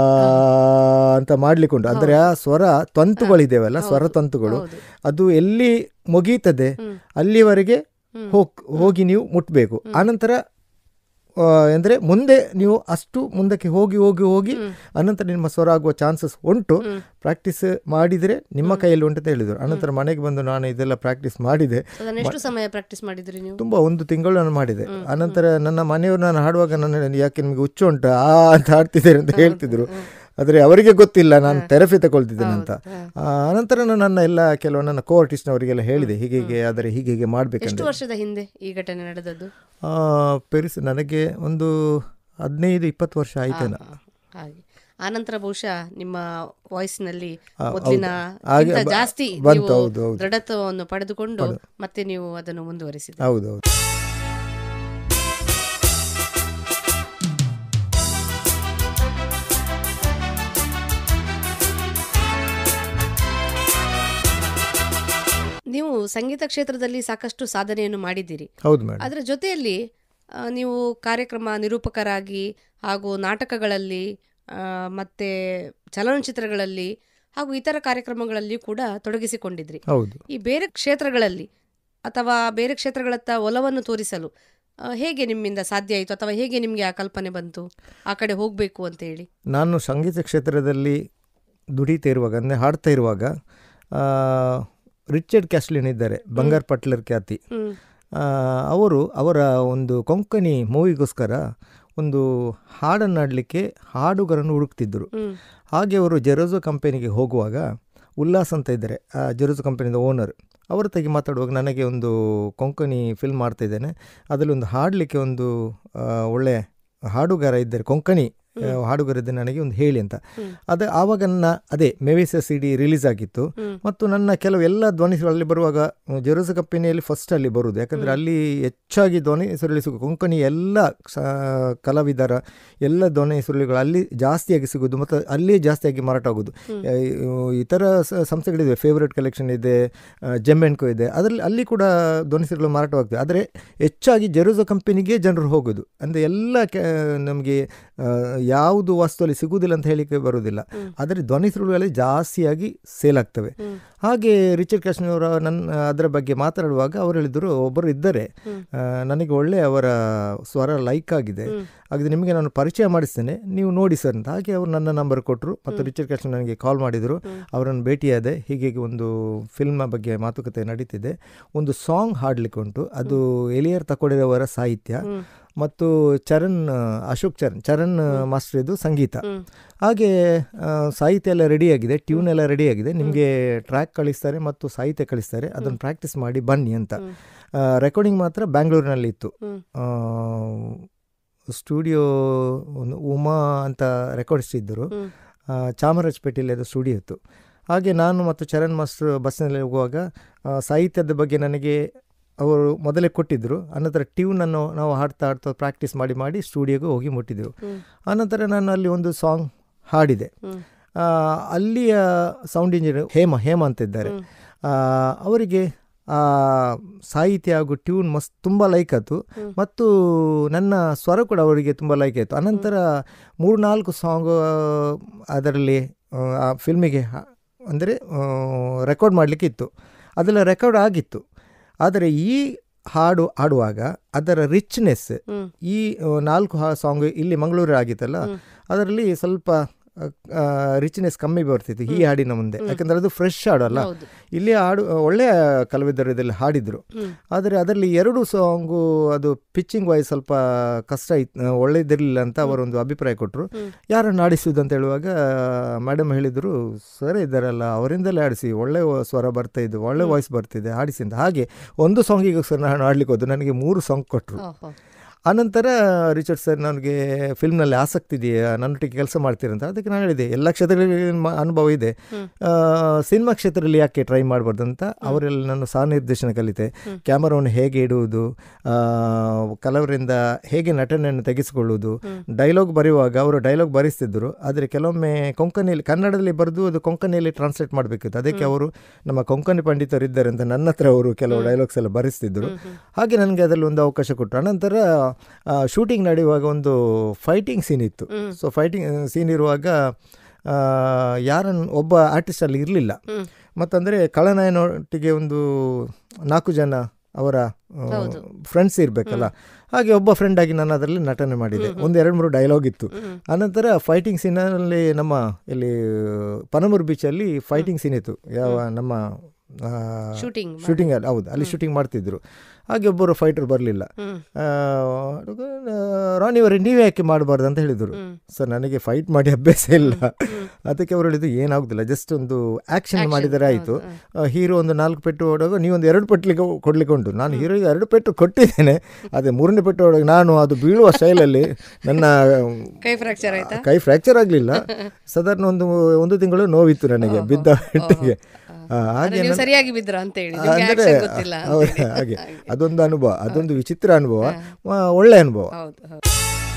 ಅಂತ ಮಾಡ್ಲಿಕ್ಕುಂಟು ಅಂದರೆ ಆ ಸ್ವರ ತಂತುಗಳಿದ್ದೇವಲ್ಲ ಸ್ವರ ತಂತುಗಳು ಅದು ಎಲ್ಲಿ ಮುಗೀತದೆ ಅಲ್ಲಿವರೆಗೆ ಹೋಗ್ ಹೋಗಿ ನೀವು ಮುಟ್ಟಬೇಕು ಆನಂತರ ಅಂದರೆ ಮುಂದೆ ನೀವು ಅಷ್ಟು ಮುಂದಕ್ಕೆ ಹೋಗಿ ಹೋಗಿ ಹೋಗಿ ಅನಂತರ ನಿಮ್ಮ ಸ್ವರ ಆಗುವ ಚಾನ್ಸಸ್ ಉಂಟು ಪ್ರಾಕ್ಟೀಸ್ ಮಾಡಿದರೆ ನಿಮ್ಮ ಕೈಯಲ್ಲಿ ಉಂಟು ಅಂತ ಹೇಳಿದರು ಅನಂತರ ಮನೆಗೆ ಬಂದು ನಾನು ಇದೆಲ್ಲ ಪ್ರಾಕ್ಟೀಸ್ ಮಾಡಿದೆ ಅದನ್ನ ಎಷ್ಟು ಸಮಯ ಪ್ರಾಕ್ಟೀಸ್ ಮಾಡಿದ್ರಿ ನೀವು ತುಂಬ ಒಂದು ತಿಂಗಳು ನಾನು ಮಾಡಿದೆ ಅನಂತರ ನನ್ನ ಮನೆಯವರು ನಾನು ಹಾಡುವಾಗ ನನ್ನ ಯಾಕೆ ನಿಮಗೆ ಹುಚ್ಚು ಉಂಟು ಆ ಅಂತ ಹಾಡ್ತಿದ್ದಾರೆ ಅಂತ ಹೇಳ್ತಿದ್ರು ಆದರೆ ಅವರಿಗೆ ಗೊತ್ತಿಲ್ಲ ನಾನು ಥೆರಪಿ ತಗೊಳ್ತಿದ್ದೇನೆ ಅಂತ ಆ, ಅನಂತರ ನಾನು ನನ್ನ ಎಲ್ಲ ಕೆಲವು ನನ್ನ ಕೋ ಆರ್ಟಿಸ್ಟ್ನವರಿಗೆಲ್ಲ ಹೇಳಿದೆ ಹೀಗೆ ಹೀಗೆ ಆದರೆ ಹೀಗೆ ಹೀಗೆ ಎಷ್ಟು ಮಾಡಬೇಕಂದ್ರೆ ವರ್ಷದ ಹಿಂದೆ ಈ ಘಟನೆ ನಡೆದದ್ದು ಪೆರಿಸ್ ನನಗೆ ಒಂದು ಹದಿನೈದು ಇಪ್ಪತ್ತು ವರ್ಷ ಆಯ್ತೇನ ಹಾ, ಹಾಗೆ ಆನಂತರ ಬಹುಶಃ ನಿಮ್ಮ ವಾಯ್ಸ್ನಲ್ಲಿ ಹಾ, ಮೊದಲಿನ ಹೌದು. ಹಾಗೆ ಬ- ಜಾಸ್ತಿ ಬಂತು, ನೀವು ಹೌದು, ಹೌದು. ದೃಢತ್ವವನ್ನು ಪಡೆದುಕೊಂಡು ಮತ್ತೆ ನೀವು ಅದನ್ನು ಮುಂದುವರಿಸಿದ ಹೌದು ಹೌದು ನೀವು ಸಂಗೀತ ಕ್ಷೇತ್ರದಲ್ಲಿ ಸಾಕಷ್ಟು ಸಾಧನೆಯನ್ನು ಮಾಡಿದ್ದೀರಿ ಹೌದು ಮೇಡಮ್ ಅದರ ಜೊತೆಯಲ್ಲಿ ಆ, ನೀವು ಕಾರ್ಯಕ್ರಮ ನಿರೂಪಕರಾಗಿ ಹಾಗೂ ನಾಟಕಗಳಲ್ಲಿ ಆ, ಮತ್ತೆ ಚಲನಚಿತ್ರಗಳಲ್ಲಿ ಹಾಗೂ ಇತರ ಕಾರ್ಯಕ್ರಮಗಳಲ್ಲಿ ಕೂಡ ತೊಡಗಿಸಿಕೊಂಡಿದ್ರಿ ಹೌದು ಈ ಬೇರೆ ಕ್ಷೇತ್ರಗಳಲ್ಲಿ ಅಥವಾ ಬೇರೆ ಕ್ಷೇತ್ರಗಳತ್ತ ಒಲವನ್ನು ತೋರಿಸಲು ಆ, ಹೇಗೆ ನಿಮ್ಮಿಂದ ಸಾಧ್ಯ ಆಯಿತು ಅಥವಾ ಹೇಗೆ ನಿಮಗೆ ಆ ಕಲ್ಪನೆ ಬಂತು ಆ ಕಡೆ ಹೋಗಬೇಕು ಅಂತ ಹೇಳಿ ನಾನು ಸಂಗೀತ ಕ್ಷೇತ್ರದಲ್ಲಿ ದುಡಿತಾ ಇರುವಾಗ ಅಂದರೆ ಹಾಡ್ತಾ ಇರುವಾಗ ಆ, ರಿಚರ್ಡ್ ಕ್ಯಾಸ್ಲಿನ್ ಇದ್ದಾರೆ ಬಂಗಾರ್ ಪಟ್ಲರ್ ಖ್ಯಾತಿ ಹ್ಮ್ ಆ, ಅವರು ಅವರ ಒಂದು ಕೊಂಕಣಿ ಮೂವಿಗೋಸ್ಕರ ಒಂದು ಹಾಡನ್ನು ಆಡಲಿಕ್ಕೆ ಹಾಡುಗರನ್ನು ಹುಡುಕ್ತಿದ್ದರು ಹ್ಮ್ ಹಾಗೆ ಅವರು ಜೆರೋಸೋ ಕಂಪನಿಗೆ ಹೋಗುವಾಗ ಉಲ್ಲಾಸ್ ಅಂತ ಇದ್ದಾರೆ ಆ ಜೆರೋಸೋ ಕಂಪನಿದ ಓನರ್ ಅವರ ತೆಗೆ ಮಾತಾಡುವಾಗ ನನಗೆ ಒಂದು ಕೊಂಕಣಿ ಫಿಲ್ಮ್ ಮಾಡ್ತಾ ಇದ್ದೇನೆ ಅದರಲ್ಲಿ ಒಂದು ಹಾಡಲಿಕ್ಕೆ ಒಂದು ಆ, ಒಳ್ಳೆ ಹಾಡುಗಾರ ಇದ್ದಾರೆ ಕೊಂಕಣಿ ಆ, ಹಾಡುಗಾರ ಇದ್ದರೆ ನನಗೆ ಒಂದು ಹೇಳಿ ಅಂತ ಹ್ಮ್. ಅದು ಆವಾಗ ನನ್ನ ಅದೇ ಮೆವಿಸ ಸಿ ಡಿ ರಿಲೀಸ್ ಆಗಿತ್ತು ಹ್ಮ್. ಮತ್ತು ನನ್ನ ಕೆಲವು ಎಲ್ಲ ಧ್ವನಿಸುಗಳಲ್ಲಿ ಬರುವಾಗ ಜೆರೋಸ ಕಂಪನಿಯಲ್ಲಿ ಫಸ್ಟ್ ಅಲ್ಲಿ ಬರುವುದು ಯಾಕಂದರೆ ಅಲ್ಲಿ ಹೆಚ್ಚಾಗಿ ಧ್ವನಿ ಸುರುಳಿ ಸಿಗು ಕೊಂಕಣಿ ಎಲ್ಲ ಸ- ಕಲಾವಿದರ ಎಲ್ಲ ಧ್ವನಿ ಸುರುಳಿಗಳು ಅಲ್ಲಿ ಜಾಸ್ತಿಯಾಗಿ ಸಿಗೋದು ಮತ್ತು ಅಲ್ಲಿಯೇ ಜಾಸ್ತಿಯಾಗಿ ಮಾರಾಟ ಆಗೋದು ಆ, ಇತರ ಸ- ಸಂಸ್ಥೆಗಳಿವೆ ಫೇವ್ರೆಟ್ ಕಲೆಕ್ಷನ್ ಇದೆ ಜೆಮ್ ಆ್ಯಂಡ್ ಕೋ ಇದೆ ಅದರಲ್ಲಿ ಅಲ್ಲಿ ಕೂಡ ಧ್ವನಿ ಸುರುಳಿಗಳು ಮಾರಾಟವಾಗ್ತದೆ ಆದರೆ ಹೆಚ್ಚಾಗಿ ಜೆರೋಸೋ ಕಂಪನಿಗೆ ಜನರು ಹೋಗೋದು ಅಂದರೆ ಎಲ್ಲ ಕೆ ನಮಗೆ ಯಾವುದು ವಸ್ತುವಲ್ಲಿ ಸಿಗುವುದಿಲ್ಲ ಅಂತ ಹೇಳಿಕ್ಕೆ ಬರುವುದಿಲ್ಲ ಆದರೆ ಧ್ವನಿ ಸುರುಳಿಗಳಲ್ಲಿ ಜಾಸ್ತಿಯಾಗಿ ಸೇಲ್ ಆಗ್ತವೆ ಹ್ಮ್. ಹಾಗೆ ರಿಚರ್ಡ್ ಕ್ಯಾಶ್ನವರ ನನ್ನ ಅದರ ಬಗ್ಗೆ ಮಾತಾಡುವಾಗ ಅವರು ಹೇಳಿದರು ಒಬ್ಬರು ಇದ್ದರೆ ಹ್ಮ್. ಆ, ನನಗೆ ಒಳ್ಳೆ ಅವರ ಸ್ವರ ಲೈಕ್ ಆಗಿದೆ ಹ್ಮ್. ಹಾಗಾದ್ರೆ ನಿಮಗೆ ನಾನು ಪರಿಚಯ ಮಾಡಿಸ್ತೇನೆ ನೀವು ನೋಡಿ ಸರ್ ಅಂತ ಹಾಗೆ ಅವರು ನನ್ನ ನಂಬರ್ ಕೊಟ್ಟರು ಮತ್ತು ರಿಚರ್ಡ್ ಕ್ಯಾಶ್ನ ನನಗೆ ಕಾಲ್ ಮಾಡಿದರು ಅವರನ್ನು ಭೇಟಿಯಾದೆ ಹೀಗೆ ಒಂದು ಫಿಲ್ಮ್ ಬಗ್ಗೆ ಮಾತುಕತೆ ನಡೀತಿದೆ ಒಂದು ಸಾಂಗ್ ಹಾಡಲಿಕ್ಕೆ ಉಂಟು ಅದು ಎಲಿಯರ್ ತಕೊಂಡಿರೋವರ ಸಾಹಿತ್ಯ ಹ್ಮ್. ಮತ್ತು ಚರಣ್ ಆ, ಅಶೋಕ್ ಚರಣ್ ಚರಣ್ ಮಾಸ್ಟರ್ ಇದು ಸಂಗೀತ ಹ್ಮ್. ಹಾಗೆ ಆ, ಸಾಹಿತ್ಯ ಎಲ್ಲ ರೆಡಿಯಾಗಿದೆ ಟ್ಯೂನ್ ಎಲ್ಲ ರೆಡಿಯಾಗಿದೆ ನಿಮಗೆ ಟ್ರ್ಯಾಕ್ ಕಳಿಸ್ತಾರೆ ಮತ್ತು ಸಾಹಿತ್ಯ ಕಳಿಸ್ತಾರೆ ಅದನ್ನು ಪ್ರಾಕ್ಟೀಸ್ ಮಾಡಿ ಬನ್ನಿ ಅಂತ ರೆಕಾರ್ಡಿಂಗ್ ಮಾತ್ರ ಬ್ಯಾಂಗ್ಳೂರಿನಲ್ಲಿ ಇತ್ತು ಹ್ಮ್. ಆ, ಸ್ಟುಡಿಯೋ ಒಂದು ಉಮಾ ಅಂತ ರೆಕಾರ್ಡಿಸ್ಟ್ ಇದ್ದರು ಹ್ಮ್. ಆ, ಚಾಮರಾಜಪೇಟೆಯಲ್ಲಿ ಅದು ಸ್ಟುಡಿಯೋ ಇತ್ತು ಹಾಗೆ ನಾನು ಮತ್ತು ಚರಣ್ ಮಾಸ್ಟರ್ ಬಸ್ನಲ್ಲಿ ಹೋಗುವಾಗ ಆ, ಸಾಹಿತ್ಯದ ಬಗ್ಗೆ ನನಗೆ ಅವರು ಮೊದಲೇ ಕೊಟ್ಟಿದ್ದರು ಅನಂತರ ಟ್ಯೂನನ್ನು ನಾವು ಹಾಡ್ತಾ ಹಾಡ್ತಾ ಪ್ರಾಕ್ಟೀಸ್ ಮಾಡಿ ಮಾಡಿ ಸ್ಟುಡಿಯೋಗೆ ಹೋಗಿ ಮುಟ್ಟಿದ್ದೆವು ಹ್ಮ್. ಆನಂತರ ನಾನು ಅಲ್ಲಿ ಒಂದು ಸಾಂಗ್ ಹಾಡಿದೆ ಹ್ಮ್. ಆ, ಅಲ್ಲಿಯ ಸೌಂಡ್ ಇಂಜಿನಿಯರ್ ಹೇಮ ಹೇಮ ಅಂತ ಇದ್ದಾರೆ ಹ್ಮ್. ಆ, ಅವರಿಗೆ ಆ ಸಾಹಿತ್ಯ ಹಾಗೂ ಟ್ಯೂನ್ ಮಸ್ತ್ ತುಂಬ ಲೈಕ್ ಆಯಿತು ಹ್ಮ್. ಮತ್ತು ನನ್ನ ಸ್ವರ ಕೂಡ ಅವರಿಗೆ ತುಂಬ ಲೈಕ್ ಆಯಿತು ಅನಂತರ ಮೂರ್ನಾಲ್ಕು ಸಾಂಗ್ ಅದರಲ್ಲಿ ಆ, ಆ ಫಿಲ್ಮಿಗೆ ಅಂದರೆ ರೆಕಾರ್ಡ್ ಮಾಡಲಿಕ್ಕೆ ಇತ್ತು ಅದೆಲ್ಲ ರೆಕಾರ್ಡ್ ಆಗಿತ್ತು ಆದರೆ ಈ ಹಾಡು ಹಾಡುವಾಗ ಅದರ ರಿಚ್ನೆಸ್ ಹ್ಮ್. ಈ ಆ, ನಾಲ್ಕು ಹಾ ಸಾಂಗ್ ಇಲ್ಲಿ ಮಂಗಳೂರು ಆಗಿತ್ತಲ್ಲ ಹ್ಮ್. ಅದರಲ್ಲಿ ಸ್ವಲ್ಪ ರಿಚ್ನೆಸ್ ಕಮ್ಮಿ ಬರ್ತಿತ್ತು ಈ ಹಾಡಿನ ಮುಂದೆ ಯಾಕಂದ್ರೆ ಅದು ಫ್ರೆಶ್ ಹಾಡು ಅಲ್ಲ ಹೌದು ಇಲ್ಲಿ ಹಾಡು ಒಳ್ಳೆಯ ಕಲಾವಿದರು ಇದರಲ್ಲಿ ಹಾಡಿದರು ಹ್ಮ್. ಆದರೆ ಅದರಲ್ಲಿ ಎರಡು ಸಾಂಗು ಅದು ಪಿಚ್ಚಿಂಗ್ ವಾಯ್ಸ್ ಸ್ವಲ್ಪ ಕಷ್ಟ ಇತ್ತು ಒಳ್ಳೆಯದಿರಲಿಲ್ಲ ಅಂತ ಅವರೊಂದು ಅಭಿಪ್ರಾಯ ಕೊಟ್ಟರು ಹ್ಮ್. ಯಾರನ್ನು ಆಡಿಸುವುದು ಅಂತ ಹೇಳುವಾಗ ಮೇಡಮ್ ಹೇಳಿದರು ಸರ್ ಇದ್ದಾರಲ್ಲ ಅವರಿಂದಲೇ ಆಡಿಸಿ ಒಳ್ಳೆ ಸ್ವರ ಬರ್ತಾ ಇದ್ದು ಒಳ್ಳೆ ವಾಯ್ಸ್ ಬರ್ತಿದೆ ಆಡಿಸಿ ಅಂತ ಹಾಗೆ ಒಂದು ಸಾಂಗಿಗೋಸ್ಕರ ನಾನು ಆಡ್ಲಿಕ್ಕೆ ಹೋದ್ದು ನನಗೆ ಮೂರು ಸಾಂಗ್ ಕೊಟ್ಟರು ಓಹೋ. ಆನಂತರ ರಿಚರ್ಡ್ ಸರ್ ನನಗೆ ಫಿಲ್ಮ್ನಲ್ಲಿ ಆಸಕ್ತಿ ಇದೆಯಾ ನನ್ನೊಟ್ಟಿಗೆ ಕೆಲಸ ಮಾಡ್ತೀರಂತ ಅದಕ್ಕೆ ನಾನು ಹೇಳಿದೆ ಎಲ್ಲ ಕ್ಷೇತ್ರಗಳಲ್ಲಿ ಮ- ಅನುಭವ ಇದೆ ಹ್ಮ್. ಆ, ಸಿನಿಮಾ ಕ್ಷೇತ್ರದಲ್ಲಿ ಯಾಕೆ ಟ್ರೈ ಮಾಡಬಾರ್ದು ಅಂತ ಅವರೆಲ್ಲ ನಾನು ಸಹ ನಿರ್ದೇಶನ ಕಲಿತೆ ಕ್ಯಾಮರಾವನ್ನು ಹೇಗೆ ಇಡುವುದು ಆ, ಕೆಲವರಿಂದ ಹೇಗೆ ನಟನೆಯನ್ನು ತೆಗೆಸಿಕೊಳ್ಳುವುದು ಡೈಲಾಗ್ ಬರೆಯುವಾಗ ಅವರು ಡೈಲಾಗ್ ಬರೆಸ್ತಿದ್ದರು ಆದರೆ ಕೆಲವೊಮ್ಮೆ ಕೊಂಕಣಿಯಲ್ಲಿ ಕನ್ನಡದಲ್ಲಿ ಬರೆದು ಅದು ಕೊಂಕಣಿಯಲ್ಲಿ ಟ್ರಾನ್ಸ್ಲೇಟ್ ಮಾಡಬೇಕಿತ್ತು ಅದಕ್ಕೆ ಅವರು ನಮ್ಮ ಕೊಂಕಣಿ ಪಂಡಿತರು ಇದ್ದಾರೆ ಅಂತ ನನ್ನ ಹತ್ರ ಅವರು ಕೆಲವು ಡೈಲಾಗ್ಸ್ ಎಲ್ಲ ಬರೆಸ್ತಿದ್ದರು ಹಾಗೆ ನನಗೆ ಅದರಲ್ಲಿ ಒಂದು ಅವಕಾಶ ಕೊಟ್ಟರು ಅನಂತರ ಶೂಟಿಂಗ್ ನಡೆಯುವಾಗ ಒಂದು ಫೈಟಿಂಗ್ ಸೀನ್ ಇತ್ತು ಹ್ಮ್. ಸೊ ಫೈಟಿಂಗ್ ಸೀನ್ ಇರುವಾಗ ಆ, ಯಾರನ್ನು ಒಬ್ಬ ಆರ್ಟಿಸ್ಟ್ ಅಲ್ಲಿ ಇರಲಿಲ್ಲ ಹ್ಮ್. ಮತ್ತಂದರೆ ಖಳನಾಯನೊಟ್ಟಿಗೆ ಒಂದು ನಾಲ್ಕು ಜನ ಅವರ ಹೌದು. ಫ್ರೆಂಡ್ಸ್ ಇರಬೇಕಲ್ಲ ಹಾಗೆ ಒಬ್ಬ ಫ್ರೆಂಡ್ ಆಗಿ ನಾನು ಅದರಲ್ಲಿ ನಟನೆ ಮಾಡಿದೆ ಒಂದು ಎರಡು ಮೂರು ಡೈಲಾಗ್ ಇತ್ತು ಹ್ಮ್. ಅನಂತರ ಫೈಟಿಂಗ್ ಸೀನಲ್ಲಿ ನಮ್ಮ ಇಲ್ಲಿ ಪನಮೂರು ಬೀಚಲ್ಲಿ ಫೈಟಿಂಗ್ ಸೀನ್ ಇತ್ತು ಯಾವ ನಮ್ಮ ಶೂಟಿಂಗ್ ಶೂಟಿಂಗ್ ಅಲ್ಲಿ ಹೌದು ಅಲ್ಲಿ ಶೂಟಿಂಗ್ ಮಾಡ್ತಿದ್ರು ಹಾಗೆ ಒಬ್ಬರು ಫೈಟರ್ ಬರಲಿಲ್ಲ ಹ್ಮ್. ರಾಣಿ ಅವರೇ ನೀವೇ ಯಾಕೆ ಮಾಡಬಾರ್ದು ಅಂತ ಹೇಳಿದರು ಹ್ಮ್. ಸರ್ ನನಗೆ ಫೈಟ್ ಮಾಡಿ ಅಭ್ಯಾಸ ಇಲ್ಲ ಅದಕ್ಕೆ ಅವರು ಹೇಳಿದ್ದು ಏನಾಗುದಿಲ್ಲ ಜಸ್ಟ್ ಒಂದು ಆಕ್ಷನ್ ಮಾಡಿದರೆ ಆಯಿತು ಹೀರೋ ಒಂದು ನಾಲ್ಕು ಪೆಟ್ಟು ಹೊಡುವಾಗ ನೀವೊಂದು ಎರಡು ಪೆಟ್ಟಲಿಗೆ ಕೊಡ್ಲಿಕ್ಕೆ ಉಂಟು ನಾನು ಹೀರೋಗೆ ಎರಡು ಪೆಟ್ಟು ಕೊಟ್ಟಿದ್ದೇನೆ ಅದೇ ಮೂರನೇ ಪೆಟ್ಟು ಹೊಡುವಾಗ ನಾನು ಅದು ಬೀಳುವ ಸ್ಟೈಲಲ್ಲಿ ನನ್ನ ಕೈ ಫ್ರಾಕ್ಚರ್ ಆಯ್ತಾ ಕೈ ಫ್ರ್ಯಾಕ್ಚರ್ ಆಗಲಿಲ್ಲ ಸಾಧಾರಣ ಒಂದು ಒಂದು ತಿಂಗಳು ನೋವಿತ್ತು ನನಗೆ ಬಿದ್ದ ಪೆಟ್ಟಿಗೆ ಆ, ಹಾಗೆ ನೀವು ಸರಿಯಾಗಿ ಬಿದ್ರ ಅಂತ ಹೇಳಿ ನಿಮ್ಗೆ ಅಂದರೆ action ಗೊತ್ತಿಲ್ಲ ಅಂತ ಹೌದು, ಹೇಳಿ. ಹಾಗೆ ಅದೊಂದು ಅನುಭವ ಅದೊಂದು ವಿಚಿತ್ರ ಅನುಭವ ಆ, ಒಳ್ಳೆ ಅನುಭವ ಹೌದು ಹೌದು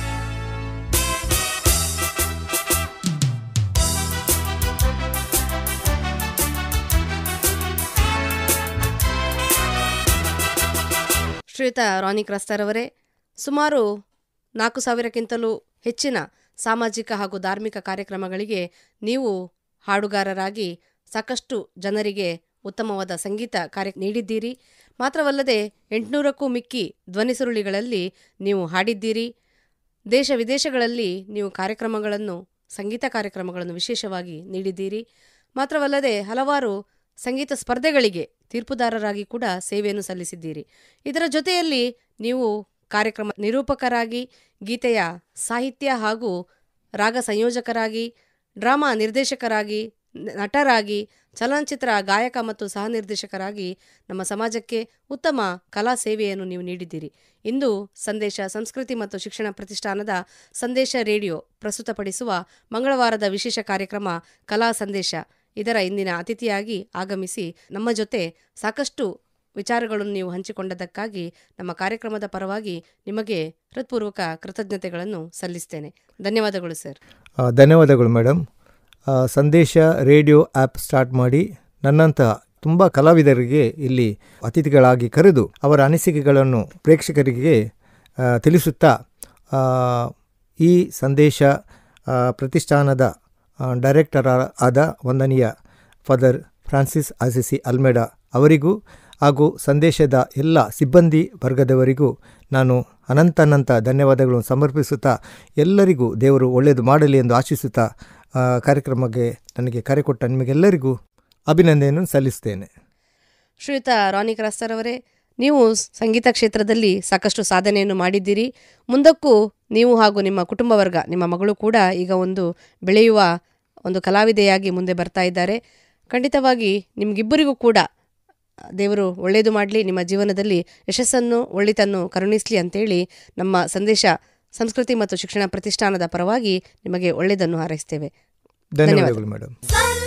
ಶ್ರೀಯುತ ರಾನಿ ಕ್ರಸ್ತರ್ ಅವರೇ ಸುಮಾರು ನಾಲ್ಕು ಸಾವಿರಕ್ಕಿಂತಲೂ ಹೆಚ್ಚಿನ ಸಾಮಾಜಿಕ ಹಾಗೂ ಧಾರ್ಮಿಕ ಕಾರ್ಯಕ್ರಮಗಳಿಗೆ ನೀವು ಹಾಡುಗಾರರಾಗಿ ಸಾಕಷ್ಟು ಜನರಿಗೆ ಉತ್ತಮವಾದ ಸಂಗೀತ ಕಾರ್ಯ ನೀಡಿದ್ದೀರಿ ಮಾತ್ರವಲ್ಲದೆ ಎಂಟುನೂರಕ್ಕೂ ಮಿಕ್ಕಿ ಧ್ವನಿಸುರುಳಿಗಳಲ್ಲಿ ನೀವು ಹಾಡಿದ್ದೀರಿ ದೇಶ ವಿದೇಶಗಳಲ್ಲಿ ನೀವು ಕಾರ್ಯಕ್ರಮಗಳನ್ನು ಸಂಗೀತ ಕಾರ್ಯಕ್ರಮಗಳನ್ನು ವಿಶೇಷವಾಗಿ ನೀಡಿದ್ದೀರಿ ಮಾತ್ರವಲ್ಲದೆ ಹಲವಾರು ಸಂಗೀತ ಸ್ಪರ್ಧೆಗಳಿಗೆ ತೀರ್ಪುದಾರರಾಗಿ ಕೂಡ ಸೇವೆಯನ್ನು ಸಲ್ಲಿಸಿದ್ದೀರಿ ಇದರ ಜೊತೆಯಲ್ಲಿ ನೀವು ಕಾರ್ಯಕ್ರಮ ನಿರೂಪಕರಾಗಿ ಗೀತೆಯ ಸಾಹಿತ್ಯ ಹಾಗೂ ರಾಗ ಸಂಯೋಜಕರಾಗಿ ಡ್ರಾಮಾ ನಿರ್ದೇಶಕರಾಗಿ ನ- ನಟರಾಗಿ ಚಲನಚಿತ್ರ ಗಾಯಕ ಮತ್ತು ಸಹ ನಿರ್ದೇಶಕರಾಗಿ ನಮ್ಮ ಸಮಾಜಕ್ಕೆ ಉತ್ತಮ ಕಲಾ ಸೇವೆಯನ್ನು ನೀವು ನೀಡಿದ್ದೀರಿ ಇಂದು ಸಂದೇಶ ಸಂಸ್ಕೃತಿ ಮತ್ತು ಶಿಕ್ಷಣ ಪ್ರತಿಷ್ಠಾನದ ಸಂದೇಶ ರೇಡಿಯೋ ಪ್ರಸ್ತುತಪಡಿಸುವ ಮಂಗಳವಾರದ ವಿಶೇಷ ಕಾರ್ಯಕ್ರಮ ಕಲಾ ಸಂದೇಶ ಇದರ ಇಂದಿನ ಅತಿಥಿಯಾಗಿ ಆಗಮಿಸಿ ನಮ್ಮ ಜೊತೆ ಸಾಕಷ್ಟು ವಿಚಾರಗಳನ್ನು ನೀವು ಹಂಚಿಕೊಂಡದಕ್ಕಾಗಿ ನಮ್ಮ ಕಾರ್ಯಕ್ರಮದ ಪರವಾಗಿ ನಿಮಗೆ ಹೃತ್ಪೂರ್ವಕ ಕೃತಜ್ಞತೆಗಳನ್ನು ಸಲ್ಲಿಸ್ತೇನೆ ಧನ್ಯವಾದಗಳು ಸರ್ ಆ, ಧನ್ಯವಾದಗಳು ಮೇಡಮ್ ಆ, ಸಂದೇಶ ರೇಡಿಯೋ ಆ್ಯಪ್ ಸ್ಟಾರ್ಟ್ ಮಾಡಿ ನನ್ನಂತಹ ತುಂಬ ಕಲಾವಿದರಿಗೆ ಇಲ್ಲಿ ಅತಿಥಿಗಳಾಗಿ ಕರೆದು ಅವರ ಅನಿಸಿಕೆಗಳನ್ನು ಪ್ರೇಕ್ಷಕರಿಗೆ ಆ, ತಿಳಿಸುತ್ತಾ ಆ, ಈ ಸಂದೇಶ ಆ, ಪ್ರತಿಷ್ಠಾನದ ಆ, ಡೈರೆಕ್ಟರ್ ಆ- ಆದ ವಂದನೀಯ ಫಾದರ್ ಫ್ರಾನ್ಸಿಸ್ ಅಸಿಸಿ ಅಲ್ಮೆಡಾ ಅವರಿಗೂ ಹಾಗೂ ಸಂದೇಶದ ಎಲ್ಲ ಸಿಬ್ಬಂದಿ ವರ್ಗದವರಿಗೂ ನಾನು ಅನಂತ ಅನಂತ ಧನ್ಯವಾದಗಳನ್ನು ಸಮರ್ಪಿಸುತ್ತಾ ಎಲ್ಲರಿಗೂ ದೇವರು ಒಳ್ಳೆಯದು ಮಾಡಲಿ ಎಂದು ಆಶಿಸುತ್ತಾ ಆ, ಕಾರ್ಯಕ್ರಮಕ್ಕೆ ನನಗೆ ಕರೆ ಕೊಟ್ಟ ನಿಮಗೆಲ್ಲರಿಗೂ ಅಭಿನಂದನೆಯನ್ನು ಸಲ್ಲಿಸ್ತೇನೆ ಶ್ರೀಯುತ ರಾನಿ ಕ್ರಾಸ್ತರ್ ಅವರೇ ನೀವು ಸಂಗೀತ ಕ್ಷೇತ್ರದಲ್ಲಿ ಸಾಕಷ್ಟು ಸಾಧನೆಯನ್ನು ಮಾಡಿದ್ದೀರಿ ಮುಂದಕ್ಕೂ ನೀವು ಹಾಗೂ ನಿಮ್ಮ ಕುಟುಂಬ ವರ್ಗ ನಿಮ್ಮ ಮಗಳು ಕೂಡ ಈಗ ಒಂದು ಬೆಳೆಯುವ ಒಂದು ಕಲಾವಿದೆಯಾಗಿ ಮುಂದೆ ಬರ್ತಾ ಇದ್ದಾರೆ ಖಂಡಿತವಾಗಿ ನಿಮಗಿಬ್ಬರಿಗೂ ಕೂಡ ದೇವರು ಒಳ್ಳೆಯದು ಮಾಡಲಿ ನಿಮ್ಮ ಜೀವನದಲ್ಲಿ ಯಶಸ್ಸನ್ನು ಒಳಿತನ್ನು ಕರುಣಿಸಲಿ ಅಂತೇಳಿ ನಮ್ಮ ಸಂದೇಶ ಸಂಸ್ಕೃತಿ ಮತ್ತು ಶಿಕ್ಷಣ ಪ್ರತಿಷ್ಠಾನದ ಪರವಾಗಿ ನಿಮಗೆ ಒಳ್ಳೆಯದನ್ನು ಹಾರೈಸ್ತೇವೆ ಧನ್ಯವಾದಗಳು ಮೇಡಮ್ ಸಂದೇಶ